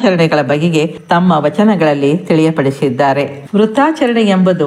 ವೃತಾಚರಣೆಗಳ ಬಗೆಗೆ ತಮ್ಮ ವಚನಗಳಲ್ಲಿ ತಿಳಿಯಪಡಿಸಿದ್ದಾರೆ ವೃತ್ತಾಚರಣೆ ಎಂಬುದು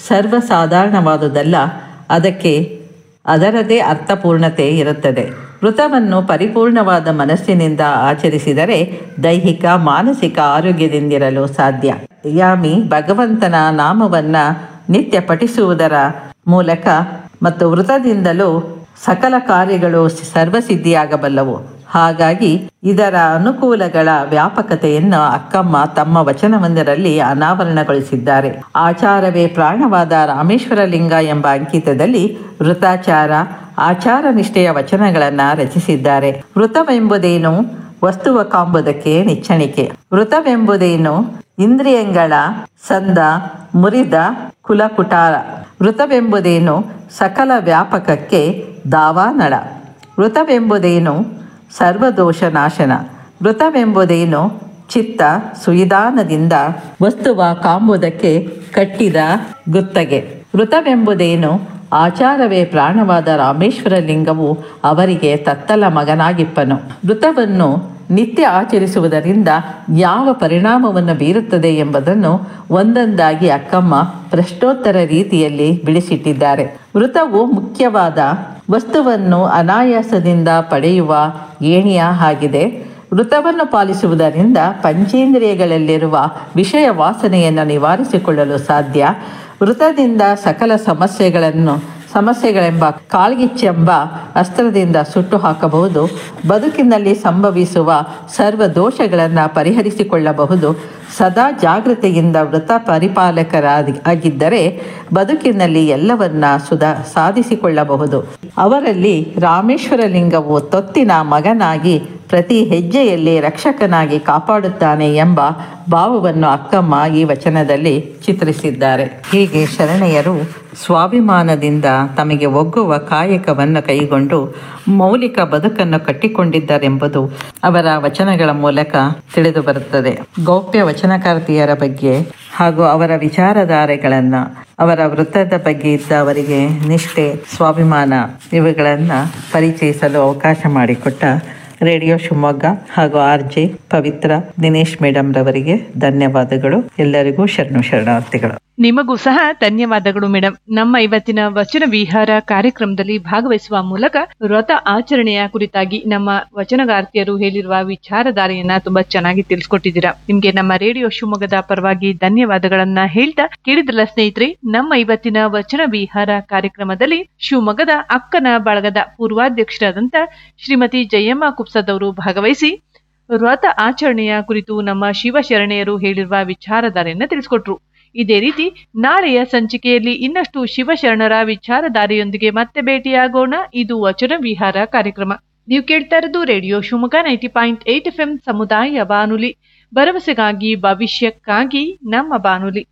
ಸರ್ವಸಾಧಾರಣವಾದುದಲ್ಲ ಅದಕ್ಕೆ ಅದರದೇ ಅರ್ಥಪೂರ್ಣತೆ ಇರುತ್ತದೆ ವೃತವನ್ನು ಪರಿಪೂರ್ಣವಾದ ಮನಸ್ಸಿನಿಂದ ಆಚರಿಸಿದರೆ ದೈಹಿಕ ಮಾನಸಿಕ ಆರೋಗ್ಯದಿಂದಿರಲು ಸಾಧ್ಯ ಯಾಮಿ ಭಗವಂತನ ನಾಮವನ್ನ ನಿತ್ಯ ಪಠಿಸುವುದರ ಮೂಲಕ ಮತ್ತು ವೃತದಿಂದಲೂ ಸಕಲ ಕಾರ್ಯಗಳು ಸರ್ವಸಿದ್ಧಿಯಾಗಬಲ್ಲವು ಹಾಗಾಗಿ ಇದರ ಅನುಕೂಲಗಳ ವ್ಯಾಪಕತೆಯನ್ನು ಅಕ್ಕಮ್ಮ ತಮ್ಮ ವಚನವೊಂದರಲ್ಲಿ ಅನಾವರಣಗೊಳಿಸಿದ್ದಾರೆ ಆಚಾರವೇ ಪ್ರಾಣವಾದ ರಾಮೇಶ್ವರ ಲಿಂಗ ಎಂಬ ಅಂಕಿತದಲ್ಲಿ ವೃತಾಚಾರ ಆಚಾರ ನಿಷ್ಠೆಯ ವಚನಗಳನ್ನು ರಚಿಸಿದ್ದಾರೆ ವೃತವೆಂಬುದೇನು ವಸ್ತುವ ಕಾಂಬುದಕ್ಕೆ ನಿಚ್ಚಣಿಕೆ ವೃತವೆಂಬುದೇನು ಇಂದ್ರಿಯಗಳ ಸಂದ ಮುರಿದ ಕುಲಕುಟಾರ ವೃತವೆಂಬುದೇನು ಸಕಲ ವ್ಯಾಪಕಕ್ಕೆ ದಾವಾನಳ ವೃತವೆಂಬುದೇನು ಸರ್ವದೋಷ ನಾಶನ ವೃತವೆಂಬುದೇನು ಚಿತ್ತ ಸುಯಿದಾನದಿಂದ ವಸ್ತುವ ಕಾಂಬುದಕ್ಕೆ ಕಟ್ಟಿದ ಗುತ್ತಗೆ ವೃತವೆಂಬುದೇನು ಆಚಾರವೇ ಪ್ರಾಣವಾದ ರಾಮೇಶ್ವರ ಲಿಂಗವು ಅವರಿಗೆ ತತ್ತಲ ಮಗನಾಗಿಪ್ಪನು ವೃತವನ್ನು ನಿತ್ಯ ಆಚರಿಸುವುದರಿಂದ ಯಾವ ಪರಿಣಾಮವನ್ನು ಬೀರುತ್ತದೆ ಎಂಬುದನ್ನು ಒಂದೊಂದಾಗಿ ಅಕ್ಕಮ್ಮ ಪ್ರಶ್ನೋತ್ತರ ರೀತಿಯಲ್ಲಿ ಬಿಡಿಸಿಟ್ಟಿದ್ದಾರೆ ವೃತವು ಮುಖ್ಯವಾದ ವಸ್ತುವನ್ನು ಅನಾಯಾಸದಿಂದ ಪಡೆಯುವ ಏಣಿಯ ಆಗಿದೆ ವೃತವನ್ನು ಪಾಲಿಸುವುದರಿಂದ ಪಂಚೇಂದ್ರಿಯಗಳಲ್ಲಿರುವ ವಿಷಯ ವಾಸನೆಯನ್ನು ನಿವಾರಿಸಿಕೊಳ್ಳಲು ಸಾಧ್ಯ ವೃತದಿಂದ ಸಕಲ ಸಮಸ್ಯೆಗಳನ್ನು ಸಮಸ್ಯೆಗಳೆಂಬ ಕಾಳ್ಗಿಚ್ಚೆಂಬ ಅಸ್ತ್ರದಿಂದ ಸುಟ್ಟು ಹಾಕಬಹುದು ಬದುಕಿನಲ್ಲಿ ಸಂಭವಿಸುವ ಸರ್ವ ದೋಷಗಳನ್ನು ಪರಿಹರಿಸಿಕೊಳ್ಳಬಹುದು ಸದಾ ಜಾಗೃತೆಯಿಂದ ವೃತ ಪರಿಪಾಲಕರಾಗಿ ಆಗಿದ್ದರೆ ಬದುಕಿನಲ್ಲಿ ಎಲ್ಲವನ್ನ ಸುಧಾ ಸಾಧಿಸಿಕೊಳ್ಳಬಹುದು ಅವರಲ್ಲಿ ರಾಮೇಶ್ವರ ಲಿಂಗವು ತೊತ್ತಿನ ಮಗನಾಗಿ ಪ್ರತಿ ಹೆಜ್ಜೆಯಲ್ಲಿ ರಕ್ಷಕನಾಗಿ ಕಾಪಾಡುತ್ತಾನೆ ಎಂಬ ಭಾವವನ್ನು ಅಕ್ಕಮ್ಮ ಈ ವಚನದಲ್ಲಿ ಚಿತ್ರಿಸಿದ್ದಾರೆ ಹೀಗೆ ಶರಣೆಯರು ಸ್ವಾಭಿಮಾನದಿಂದ ತಮಗೆ ಒಗ್ಗುವ ಕಾಯಕವನ್ನು ಕೈಗೊಂಡು ಮೌಲಿಕ ಬದುಕನ್ನು ಕಟ್ಟಿಕೊಂಡಿದ್ದಾರೆಂಬುದು ಅವರ ವಚನಗಳ ಮೂಲಕ ತಿಳಿದು ಬರುತ್ತದೆ ಗೌಪ್ಯ ವಚನಕಾರ್ತಿಯರ ಬಗ್ಗೆ ಹಾಗೂ ಅವರ ವಿಚಾರಧಾರೆಗಳನ್ನು ಅವರ ವೃತ್ತದ ಬಗ್ಗೆ ಇದ್ದ ಅವರಿಗೆ ನಿಷ್ಠೆ ಸ್ವಾಭಿಮಾನ ಇವುಗಳನ್ನು ಪರಿಚಯಿಸಲು ಅವಕಾಶ ಮಾಡಿಕೊಟ್ಟ ರೇಡಿಯೋ ಶಿವಮೊಗ್ಗ ಹಾಗೂ R J Pavitra Dinesh madam ರವರಿಗೆ ಧನ್ಯವಾದಗಳು ಎಲ್ಲರಿಗೂ ಶರಣು ಶರಣಾರ್ಥಿಗಳು ನಿಮಗೂ ಸಹ ಧನ್ಯವಾದಗಳು ಮೇಡಮ್ ನಮ್ಮ ಇವತ್ತಿನ ವಚನ ವಿಹಾರ ಕಾರ್ಯಕ್ರಮದಲ್ಲಿ ಭಾಗವಹಿಸುವ ಮೂಲಕ ವ್ರತ ಆಚರಣೆಯ ಕುರಿತಾಗಿ ನಮ್ಮ ವಚನಗಾರ್ತಿಯರು ಹೇಳಿರುವ ವಿಚಾರಧಾರೆಯನ್ನ ತುಂಬಾ ಚೆನ್ನಾಗಿ ತಿಳಿಸ್ಕೊಟ್ಟಿದ್ದೀರಾ ನಿಮ್ಗೆ ನಮ್ಮ ರೇಡಿಯೋ ಶಿವಮೊಗ್ಗದ ಪರವಾಗಿ ಧನ್ಯವಾದಗಳನ್ನ ಹೇಳ್ತಾ ಕೇಳಿದ್ರಲ್ಲ ಸ್ನೇಹಿತರೆ ನಮ್ಮ ಇವತ್ತಿನ ವಚನ ವಿಹಾರ ಕಾರ್ಯಕ್ರಮದಲ್ಲಿ ಶಿವಮೊಗ್ಗದ ಅಕ್ಕನ ಬಳಗದ ಪೂರ್ವಾಧ್ಯಕ್ಷರಾದಂತ ಶ್ರೀಮತಿ ಜಯಮ್ಮ ಕುಪ್ಸದವರು ಭಾಗವಹಿಸಿ ವ್ರತ ಆಚರಣೆಯ ಕುರಿತು ನಮ್ಮ ಶಿವಶರಣೆಯರು ಹೇಳಿರುವ ವಿಚಾರಧಾರೆಯನ್ನ ತಿಳಿಸ್ಕೊಟ್ರು ಇದೇ ರೀತಿ ನಾಳೆಯ ಸಂಚಿಕೆಯಲ್ಲಿ ಇನ್ನಷ್ಟು ಶಿವಶರಣರ ವಿಚಾರಧಾರೆಯೊಂದಿಗೆ ಮತ್ತೆ ಭೇಟಿಯಾಗೋಣ ಇದು ವಚನ ವಿಹಾರ ಕಾರ್ಯಕ್ರಮ ನೀವು ಕೇಳ್ತಾ ಇರೋದು radio Shivamogga ninety point eight F M ಸಮುದಾಯ ಬಾನುಲಿ ಭರವಸೆಗಾಗಿ ಭವಿಷ್ಯಕ್ಕಾಗಿ ನಮ್ಮ ಬಾನುಲಿ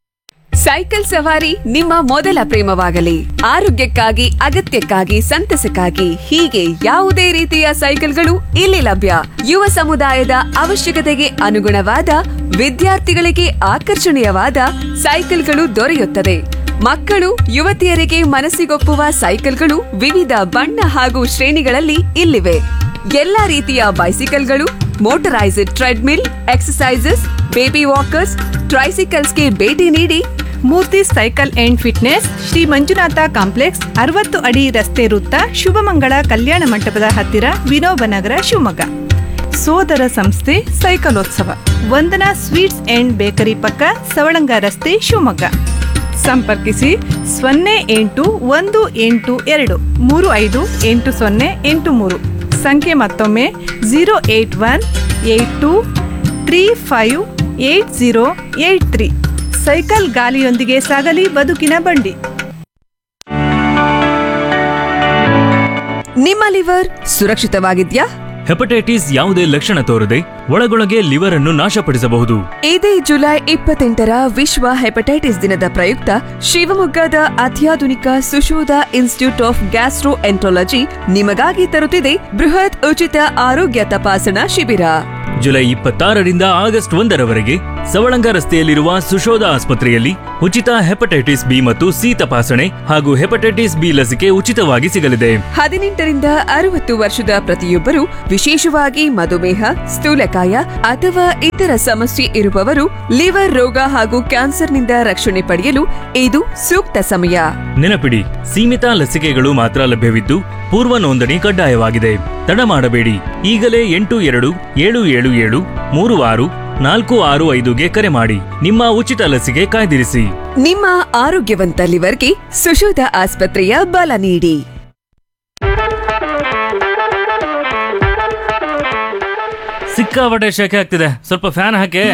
ಸೈಕಲ್ ಸವಾರಿ ನಿಮ್ಮ ಮೊದಲ ಪ್ರೇಮವಾಗಲಿ ಆರೋಗ್ಯಕ್ಕಾಗಿ ಅಗತ್ಯಕ್ಕಾಗಿ ಸಂತಸಕ್ಕಾಗಿ ಹೀಗೆ ಯಾವುದೇ ರೀತಿಯ ಸೈಕಲ್ಗಳು ಇಲ್ಲಿ ಲಭ್ಯ ಯುವ ಸಮುದಾಯದ ಅವಶ್ಯಕತೆಗೆ ಅನುಗುಣವಾದ ವಿದ್ಯಾರ್ಥಿಗಳಿಗೆ ಆಕರ್ಷಣೀಯವಾದ ಸೈಕಲ್ಗಳು ದೊರೆಯುತ್ತದೆ ಮಕ್ಕಳು ಯುವತಿಯರಿಗೆ ಮನಸ್ಸಿಗೊಪ್ಪುವ ಸೈಕಲ್ಗಳು ವಿವಿಧ ಬಣ್ಣ ಹಾಗೂ ಶ್ರೇಣಿಗಳಲ್ಲಿ ಇಲ್ಲಿವೆ ಎಲ್ಲಾ ರೀತಿಯ ಬೈಸಿಕಲ್ಗಳು motorised treadmill exercises baby walkers ಟ್ರೈಸಿಕಲ್ಸ್ಗೆ ಭೇಟಿ ನೀಡಿ Murthy cycle and fitness Shri Manjunatha complex ಅರವತ್ತು ಅಡಿ ರಸ್ತೆ ವೃತ್ತ ಶುಭಮಂಗಳ ಕಲ್ಯಾಣ ಮಂಟಪದ ಹತ್ತಿರ ವಿನೋಬ ನಗರ ಶಿವಮೊಗ್ಗ ಸೋದರ ಸಂಸ್ಥೆ ಸೈಕಲೋತ್ಸವ ವಂದನಾ ಸ್ವೀಟ್ಸ್ ಅಂಡ್ ಬೇಕರಿ ಪಕ್ಕ ಸವಳಂಗ ರಸ್ತೆ ಶಿವಮೊಗ್ಗ ಸಂಪರ್ಕಿಸಿ ಸೊನ್ನೆ ಎಂಟು ಒಂದು ಎಂಟು ಎರಡು ಮೂರು ಐದು ಎಂಟು ಸೊನ್ನೆ ಎಂಟು ಮೂರು ಸಂಖ್ಯೆ ಮತ್ತೊಮ್ಮೆ zero eight one eight two three five eight zero eight three cycle ಗಾಲಿಯೊಂದಿಗೆ ಸಾಗಲಿ ಬದುಕಿನ ಬಂಡಿ ನಿಮ್ಮ ಲಿವರ್ ಸುರಕ್ಷಿತವಾಗಿದ್ಯಾ ಹೆಪಟೈಟಿಸ್ ಯಾವುದೇ ಲಕ್ಷಣ ತೋರದೆ ಒಳಗೊಳಗೆ ಲಿವರ್ ಅನ್ನು ನಾಶಪಡಿಸಬಹುದು ಇದೇ ಜುಲೈ ಇಪ್ಪತ್ತೆಂಟರ ವಿಶ್ವ ಹೆಪಟೈಟಿಸ್ ದಿನದ ಪ್ರಯುಕ್ತ ಶಿವಮೊಗ್ಗದ ಅತ್ಯಾಧುನಿಕ Sushodha institute of gastroenterology ನಿಮಗಾಗಿ ತರುತ್ತಿದೆ ಬೃಹತ್ ಉಚಿತ ಆರೋಗ್ಯ ತಪಾಸಣಾ ಶಿಬಿರ ಜುಲೈ ಇಪ್ಪತ್ತಾರರಿಂದ ಆಗಸ್ಟ್ ಒಂದರವರೆಗೆ ಸವಳಂಗ ರಸ್ತೆಯಲ್ಲಿರುವ ಸುಶೋಧ ಆಸ್ಪತ್ರೆಯಲ್ಲಿ ಉಚಿತ ಹೆಪಟೈಟಿಸ್ ಬಿ ಮತ್ತು ಸಿ ತಪಾಸಣೆ ಹಾಗೂ ಹೆಪಟೈಟಿಸ್ ಬಿ ಲಸಿಕೆ ಉಚಿತವಾಗಿ ಸಿಗಲಿದೆ ಹದಿನೆಂಟರಿಂದ ಅರವತ್ತು ವರ್ಷದ ಪ್ರತಿಯೊಬ್ಬರು ವಿಶೇಷವಾಗಿ ಮಧುಮೇಹ ಸ್ಥೂಲಕಾಯ ಊಬಕಾಯ ಅಥವಾ ಇತರ ಸಮಸ್ಯೆ ಇರುವವರು ಲಿವರ್ ರೋಗ ಹಾಗೂ ಕ್ಯಾನ್ಸರ್ನಿಂದ ರಕ್ಷಣೆ ಪಡೆಯಲು ಇದು ಸೂಕ್ತ ಸಮಯ ನೆನಪಿಡಿ ಸೀಮಿತ ಲಸಿಕೆಗಳು ಮಾತ್ರ ಲಭ್ಯವಿದ್ದು ಪೂರ್ವ ನೋಂದಣಿ ಕಡ್ಡಾಯವಾಗಿದೆ ತಡ ಮಾಡಬೇಡಿ ಈಗಲೇ ಎಂಟು ಎರಡು ಏಳು ಏಳು ಏಳು ಮೂರು ಆರು ನಾಲ್ಕು ಆರು ಐದುಗೆ ಕರೆ ಮಾಡಿ ನಿಮ್ಮ ಉಚಿತ ಲಸಿಕೆ ಕಾಯ್ದಿರಿಸಿ ನಿಮ್ಮ ಆರೋಗ್ಯವಂತ ಲಿವರ್ಗೆ ಸುಶೋಧ ಆಸ್ಪತ್ರೆಯ ಬಲ ನೀಡಿ ಸಿಕ್ಕಾಪಟ್ಟೆ ಶೆಕೆ ಆಗ್ತಿದೆ ಸ್ವಲ್ಪ ಫ್ಯಾನ್ ಹಾಕಿ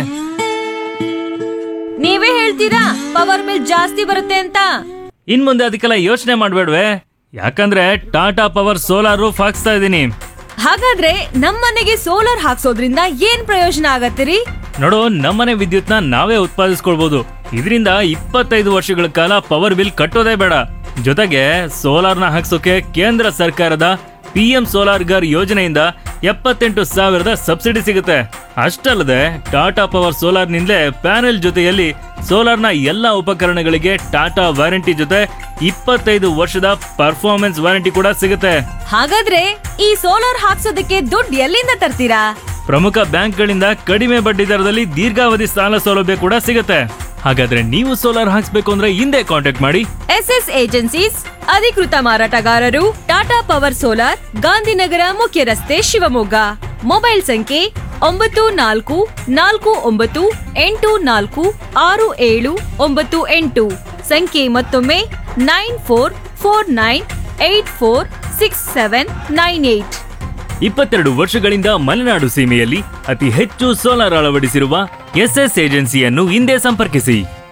ನೀವೇ ಹೇಳ್ತೀರಾ ಪವರ್ ಬಿಲ್ ಜಾಸ್ತಿ ಬರುತ್ತೆ ಅಂತ ಇನ್ ಮುಂದೆ ಅದಕ್ಕೆಲ್ಲ ಯೋಚನೆ ಮಾಡ್ಬೇಡ್ವೆ ಯಾಕಂದ್ರೆ ಟಾಟಾ ಪವರ್ ಸೋಲಾರ್ ರೂಫ್ ಹಾಕ್ಸ್ತಾ ಇದ್ದೀನಿ ಹಾಗಾದ್ರೆ ನಮ್ಮನೆಗೆ ಸೋಲಾರ್ ಹಾಕ್ಸೋದ್ರಿಂದ ಏನ್ ಪ್ರಯೋಜನ ಆಗತ್ತಿರಿ ನೋಡು ನಮ್ಮನೆ ವಿದ್ಯುತ್ನ ನಾವೇ ಉತ್ಪಾದಿಸ್ಕೊಳ್ಬಹುದು ಇದರಿಂದ ಇಪ್ಪತ್ತೈದು ವರ್ಷಗಳ ಕಾಲ ಪವರ್ ಬಿಲ್ ಕಟ್ಟೋದೇ ಬೇಡ ಜೊತೆಗೆ ಸೋಲಾರ್ನ ಹಾಕ್ಸೋಕೆ ಕೇಂದ್ರ ಸರ್ಕಾರದ ಪಿ ಎಂ ಸೋಲಾರ್ ಗರ್ ಯೋಜನೆಯಿಂದ ಎಪ್ಪತ್ತೆಂಟು ಸಾವಿರದ ಸಬ್ಸಿಡಿ ಸಿಗುತ್ತೆ ಅಷ್ಟಲ್ಲದೆ ಟಾಟಾ ಪವರ್ ಸೋಲಾರ್ನಿಂದಲೇ ಪ್ಯಾನೆಲ್ ಜೊತೆಯಲ್ಲಿ ಸೋಲಾರ್ನ ಎಲ್ಲ ಉಪಕರಣಗಳಿಗೆ ಟಾಟಾ ವಾರಂಟಿ ಜೊತೆ ಇಪ್ಪತ್ತೈದು ವರ್ಷದ ಪರ್ಫಾರ್ಮೆನ್ಸ್ ವಾರಂಟಿ ಕೂಡ ಸಿಗುತ್ತೆ ಹಾಗಾದ್ರೆ ಈ ಸೋಲಾರ್ ಹಾಕ್ಸೋದಕ್ಕೆ ದುಡ್ಡು ಎಲ್ಲಿಂದ ತರ್ತೀರಾ ಪ್ರಮುಖ ಬ್ಯಾಂಕ್ಗಳಿಂದ ಕಡಿಮೆ ಬಡ್ಡಿ ದರದಲ್ಲಿ ದೀರ್ಘಾವಧಿ ಸಾಲ ಸೌಲಭ್ಯ ಕೂಡ ಸಿಗುತ್ತೆ ಹಾಗಾದ್ರೆ ನೀವು ಸೋಲಾರ್ ಹಾಕ್ಸ್ಬೇಕು ಅಂದ್ರೆ ಹಿಂದೆ ಕಾಂಟ್ಯಾಕ್ಟ್ ಮಾಡಿ ಎಸ್ ಎಸ್ ಏಜೆನ್ಸೀಸ್ ಅಧಿಕೃತ ಮಾರಾಟಗಾರರು ಟಾಟಾ ಪವರ್ ಸೋಲಾರ್ ಗಾಂಧಿನಗರ ಮುಖ್ಯ ರಸ್ತೆ ಶಿವಮೊಗ್ಗ ಮೊಬೈಲ್ ಸಂಖ್ಯೆ ಒಂಬತ್ತು ನಾಲ್ಕು ನಾಲ್ಕು ಒಂಬತ್ತು ಎಂಟು ನಾಲ್ಕು ಆರು ಏಳು ಒಂಬತ್ತು ಎಂಟು ಸಂಖ್ಯೆ ಮತ್ತೊಮ್ಮೆ nine four four nine eight four six seven nine eight ಇಪ್ಪತ್ತೆರಡು ವರ್ಷಗಳಿಂದ ಮಲೆನಾಡು ಸೀಮೆಯಲ್ಲಿ ಅತಿ ಹೆಚ್ಚು ಸೋಲಾರ್ ಅಳವಡಿಸಿರುವ ಎಸ್ಎಸ್ ಏಜೆನ್ಸಿಯನ್ನು ಹಿಂದೆ ಸಂಪರ್ಕಿಸಿ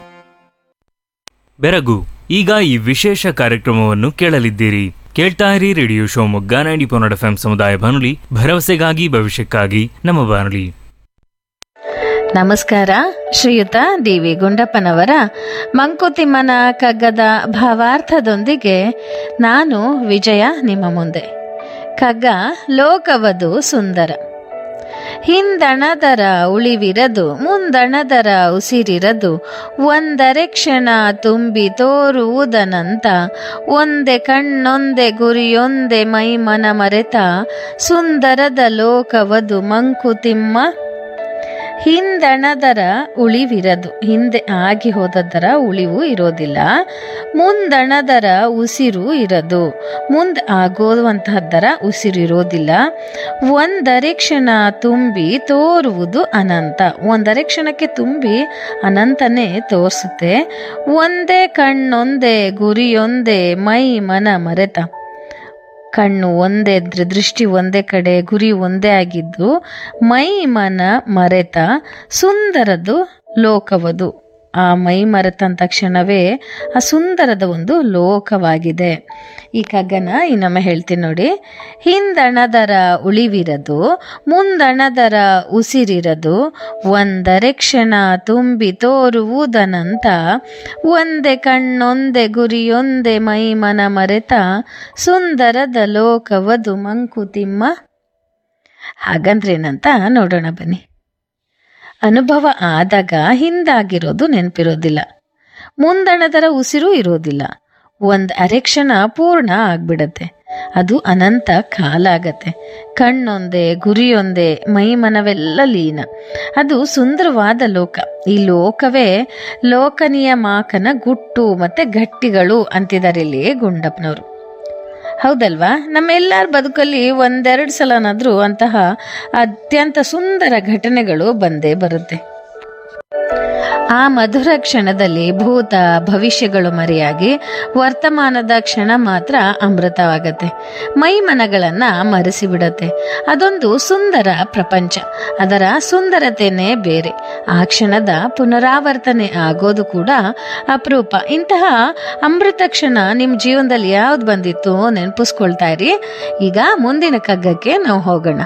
ಬೆರಗು ಈಗ ಈ ವಿಶೇಷ ಕಾರ್ಯಕ್ರಮವನ್ನು ಕೇಳಲಿದ್ದೀರಿ ಕೇಳ್ತಾ ಇರಿ ರೇಡಿಯೋ ಶಿವಮೊಗ್ಗ ನೈಂಟಿ ಪೊನ್ನಡ ಎಫ್ ಸಮುದಾಯ ಬಾನುಲಿ ಭರವಸೆಗಾಗಿ ಭವಿಷ್ಯಕ್ಕಾಗಿ ನಮ್ಮ ಬಾನುಲಿ ನಮಸ್ಕಾರ ಶ್ರೀಯುತ ಡಿ ವಿ ಗುಂಡಪ್ಪನವರ ಮಂಕುತಿಮ್ಮನ ಕಗ್ಗದ ಭಾವಾರ್ಥದೊಂದಿಗೆ ನಾನು ವಿಜಯ ನಿಮ್ಮ ಮುಂದೆ ಕಗ್ಗ ಲೋಕವದು ಸುಂದರ ಹಿಂದಣದರ ಉಳಿವಿರದು ಮುಂದಣದರ ಉಸಿರಿರದು ಒಂದರೆ ಕ್ಷಣ ತುಂಬಿ ತೋರುವುದನಂತ ಒಂದೆ ಕಣ್ಣೊಂದೆ ಗುರಿಯೊಂದೆ ಮೈ ಮನ ಮರೆತ ಸುಂದರದ ಲೋಕವದು ಮಂಕುತಿಮ್ಮ ಹಿಂದಣದರ ಉಳಿವಿರದು ಹಿಂದೆ ಆಗಿ ಹೋದದರ ಉಳಿವು ಇರೋದಿಲ್ಲ ಮುಂದಣದರ ಉಸಿರು ಇರದು ಮುಂದೆ ಆಗೋವಂತಹದ್ದರ ಉಸಿರು ಇರೋದಿಲ್ಲ ಒಂದರೆ ಕ್ಷಣ ತುಂಬಿ ತೋರುವುದು ಅನಂತ ಒಂದರೆ ಕ್ಷಣಕ್ಕೆ ತುಂಬಿ ಅನಂತನೇ ತೋರಿಸುತ್ತೆ ಒಂದೇ ಕಣ್ಣೊಂದೇ ಗುರಿಯೊಂದೇ ಮೈ ಮನ ಮರೆತ ಕಣ್ಣು ಒಂದೇ ದ್ರ- ದೃಷ್ಟಿ ಒಂದೇ ಕಡೆ ಗುರಿ ಒಂದೇ ಆಗಿದ್ದು ಮೈ ಮನ ಮರೆತ ಸುಂದರದು ಲೋಕವದು ಆ ಮೈ ಮರೆತಂತ ಕ್ಷಣವೇ ಆ ಸುಂದರದ ಒಂದು ಲೋಕವಾಗಿದೆ ಈ ಕಗ್ಗನ ಇನ್ನೊಮ್ಮೆ ಹೇಳ್ತೀನಿ ನೋಡಿ ಹಿಂದಣದರ ಉಳಿವಿರದು ಮುಂದಣದರ ಉಸಿರಿರದು ಒಂದರೆ ಕ್ಷಣ ತುಂಬಿ ತೋರುವುದನಂತ ಒಂದೇ ಕಣ್ಣೊಂದೆ ಗುರಿಯೊಂದೆ ಮೈ ಮನ ಮರೆತ ಸುಂದರದ ಲೋಕವದು ಮಂಕುತಿಮ್ಮ ಹಾಗಂದ್ರೇನಂತ ನೋಡೋಣ ಬನ್ನಿ ಅನುಭವ ಆದಾಗ ಹಿಂದಾಗಿರೋದು ನೆನಪಿರೋದಿಲ್ಲ ಮುಂದಣದರ ಉಸಿರು ಇರೋದಿಲ್ಲ ಒಂದು ಅರೆಕ್ಷಣ ಪೂರ್ಣ ಆಗ್ಬಿಡತ್ತೆ ಅದು ಅನಂತ ಕಾಲ ಆಗತ್ತೆ ಕಣ್ಣೊಂದೇ ಗುರಿಯೊಂದೇ ಮೈ ಮನವೆಲ್ಲ ಲೀನ ಅದು ಸುಂದರವಾದ ಲೋಕ ಈ ಲೋಕವೇ ಲೋಕನಿಯ ಮಾಕನ ಗುಟ್ಟು ಮತ್ತೆ ಗಟ್ಟಿಗಳು ಅಂತಿದ್ದಾರೆ ಇಲ್ಲಿ ಗುಂಡಪ್ಪನವರು ಹೌದಲ್ವಾ ನಮ್ಮೆಲ್ಲರ ಬದುಕಲ್ಲಿ ಒಂದೆರಡು ಸಲನಾದ್ರೂ ಅಂತಹ ಅತ್ಯಂತ ಸುಂದರ ಘಟನೆಗಳು ಬಂದೇ ಬರುತ್ತೆ ಆ ಮಧುರ ಕ್ಷಣದಲ್ಲಿ ಭೂತ ಭವಿಷ್ಯಗಳು ಮರೆಯಾಗಿ ವರ್ತಮಾನದ ಕ್ಷಣ ಮಾತ್ರ ಅಮೃತವಾಗತ್ತೆ ಮೈಮನಗಳನ್ನ ಮರೆಸಿಬಿಡತ್ತೆ ಅದೊಂದು ಸುಂದರ ಪ್ರಪಂಚ ಅದರ ಸುಂದರತೆನೇ ಬೇರೆ ಆ ಕ್ಷಣದ ಪುನರಾವರ್ತನೆ ಆಗೋದು ಕೂಡ ಅಪರೂಪ ಇಂತಹ ಅಮೃತ ಕ್ಷಣ ನಿಮ್ಮ ಜೀವನದಲ್ಲಿ ಯಾವ್ದು ಬಂದಿತ್ತು ನೆನಪಿಸ್ಕೊಳ್ತಾ ಇರಿ ಈಗ ಮುಂದಿನ ಕಗ್ಗಕ್ಕೆ ನಾವು ಹೋಗೋಣ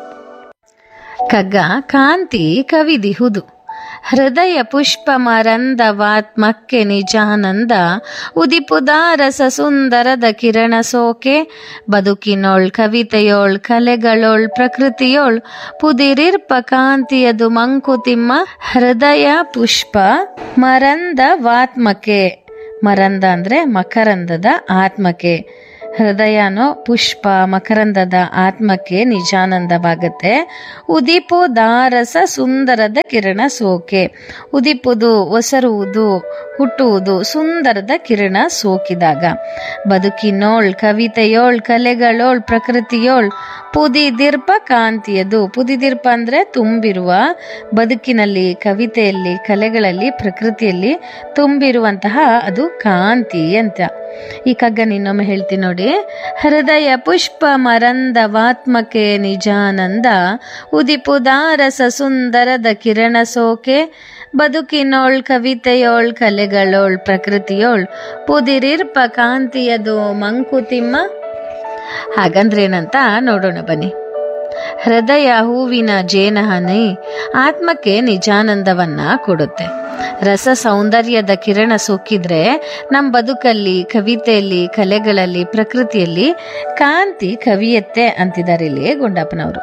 ಕಗ್ಗ ಕಾಂತಿ ಕವಿದಿಹುದು ಹೃದಯ ಪುಷ್ಪ ಮರಂದವಾತ್ಮಕ್ಕೆ ನಿಜಾನಂದ ಉದಿಪುದಾರಸ ಸುಂದರದ ಕಿರಣ ಸೋಕೆ ಬದುಕಿನೋಳ್ ಕವಿತೆಯೋಳ್ ಕಲೆಗಳೋಳ್ ಪ್ರಕೃತಿಯೋಳ್ ಪುದಿರಿರ್ಪ ಕಾಂತಿಯದು ಮಂಕುತಿಮ್ಮ ಹೃದಯ ಪುಷ್ಪ ಮರಂದವಾತ್ಮಕೆ ಮರಂದ ಅಂದ್ರೆ ಮಕರಂದದ ಆತ್ಮಕೆ ಹೃದಯನೋ ಪುಷ್ಪ ಮಕರಂದದ ಆತ್ಮಕ್ಕೆ ನಿಜಾನಂದವಾಗತ್ತೆ ಉದಿಪು ದಾರಸ ಸುಂದರದ ಕಿರಣ ಸೋಕೆ ಉದಿಪುದು ಒಸರುವುದು ಹುಟ್ಟುವುದು ಸುಂದರದ ಕಿರಣ ಸೋಕಿದಾಗ ಬದುಕಿನೋಳ್ ಕವಿತೆಯೋಳ್ ಕಲೆಗಳೋಳ್ ಪ್ರಕೃತಿಯೋಳ್ ಪುದಿದಿರ್ಪ ಕಾಂತಿಯದು ಪುದಿದಿರ್ಪ ಅಂದ್ರೆ ತುಂಬಿರುವ ಬದುಕಿನಲ್ಲಿ ಕವಿತೆಯಲ್ಲಿ ಕಲೆಗಳಲ್ಲಿ ಪ್ರಕೃತಿಯಲ್ಲಿ ತುಂಬಿರುವಂತಹ ಅದು ಕಾಂತಿ ಅಂತ ಈ ಕಗ್ಗ ಇನ್ನೊಮ್ಮೆ ಹೇಳ್ತೀನಿ ನೋಡಿ ಹೃದಯ ಪುಷ್ಪ ಮರಂದವಾತ್ಮಕೆ ನಿಜಾನಂದ ಉದಿಪುದಾರಸ ಸುಂದರದ ಕಿರಣ ಸೋಕೆ ಬದುಕಿನೋಳ್ ಕವಿತೆಯೋಳ್ ಕಲೆಗಳೋಳ್ ಪ್ರಕೃತಿಯೋಳ್ ಪುದಿರಿರ್ಪ ಕಾಂತಿಯದು ಮಂಕುತಿಮ್ಮ ಹಾಗಂದ್ರೇನಂತ ನೋಡೋಣ ಬನ್ನಿ ಹೃದಯ ಹೂವಿನ ಜೇನಹನಿ ಆತ್ಮಕ್ಕೆ ನಿಜಾನಂದವನ್ನ ಕೊಡುತ್ತೆ ರಸ ಸೌಂದರ್ಯದ ಕಿರಣ ಸೋಕಿದ್ರೆ ನಮ್ಮ ಬದುಕಲ್ಲಿ ಕವಿತೆಯಲ್ಲಿ ಕಲೆಗಳಲ್ಲಿ ಪ್ರಕೃತಿಯಲ್ಲಿ ಕಾಂತಿ ಕವಿಯತ್ತೆ ಅಂತಿದ್ದಾರೆ ಇಲ್ಲಿ ಗುಂಡಪ್ಪನವರು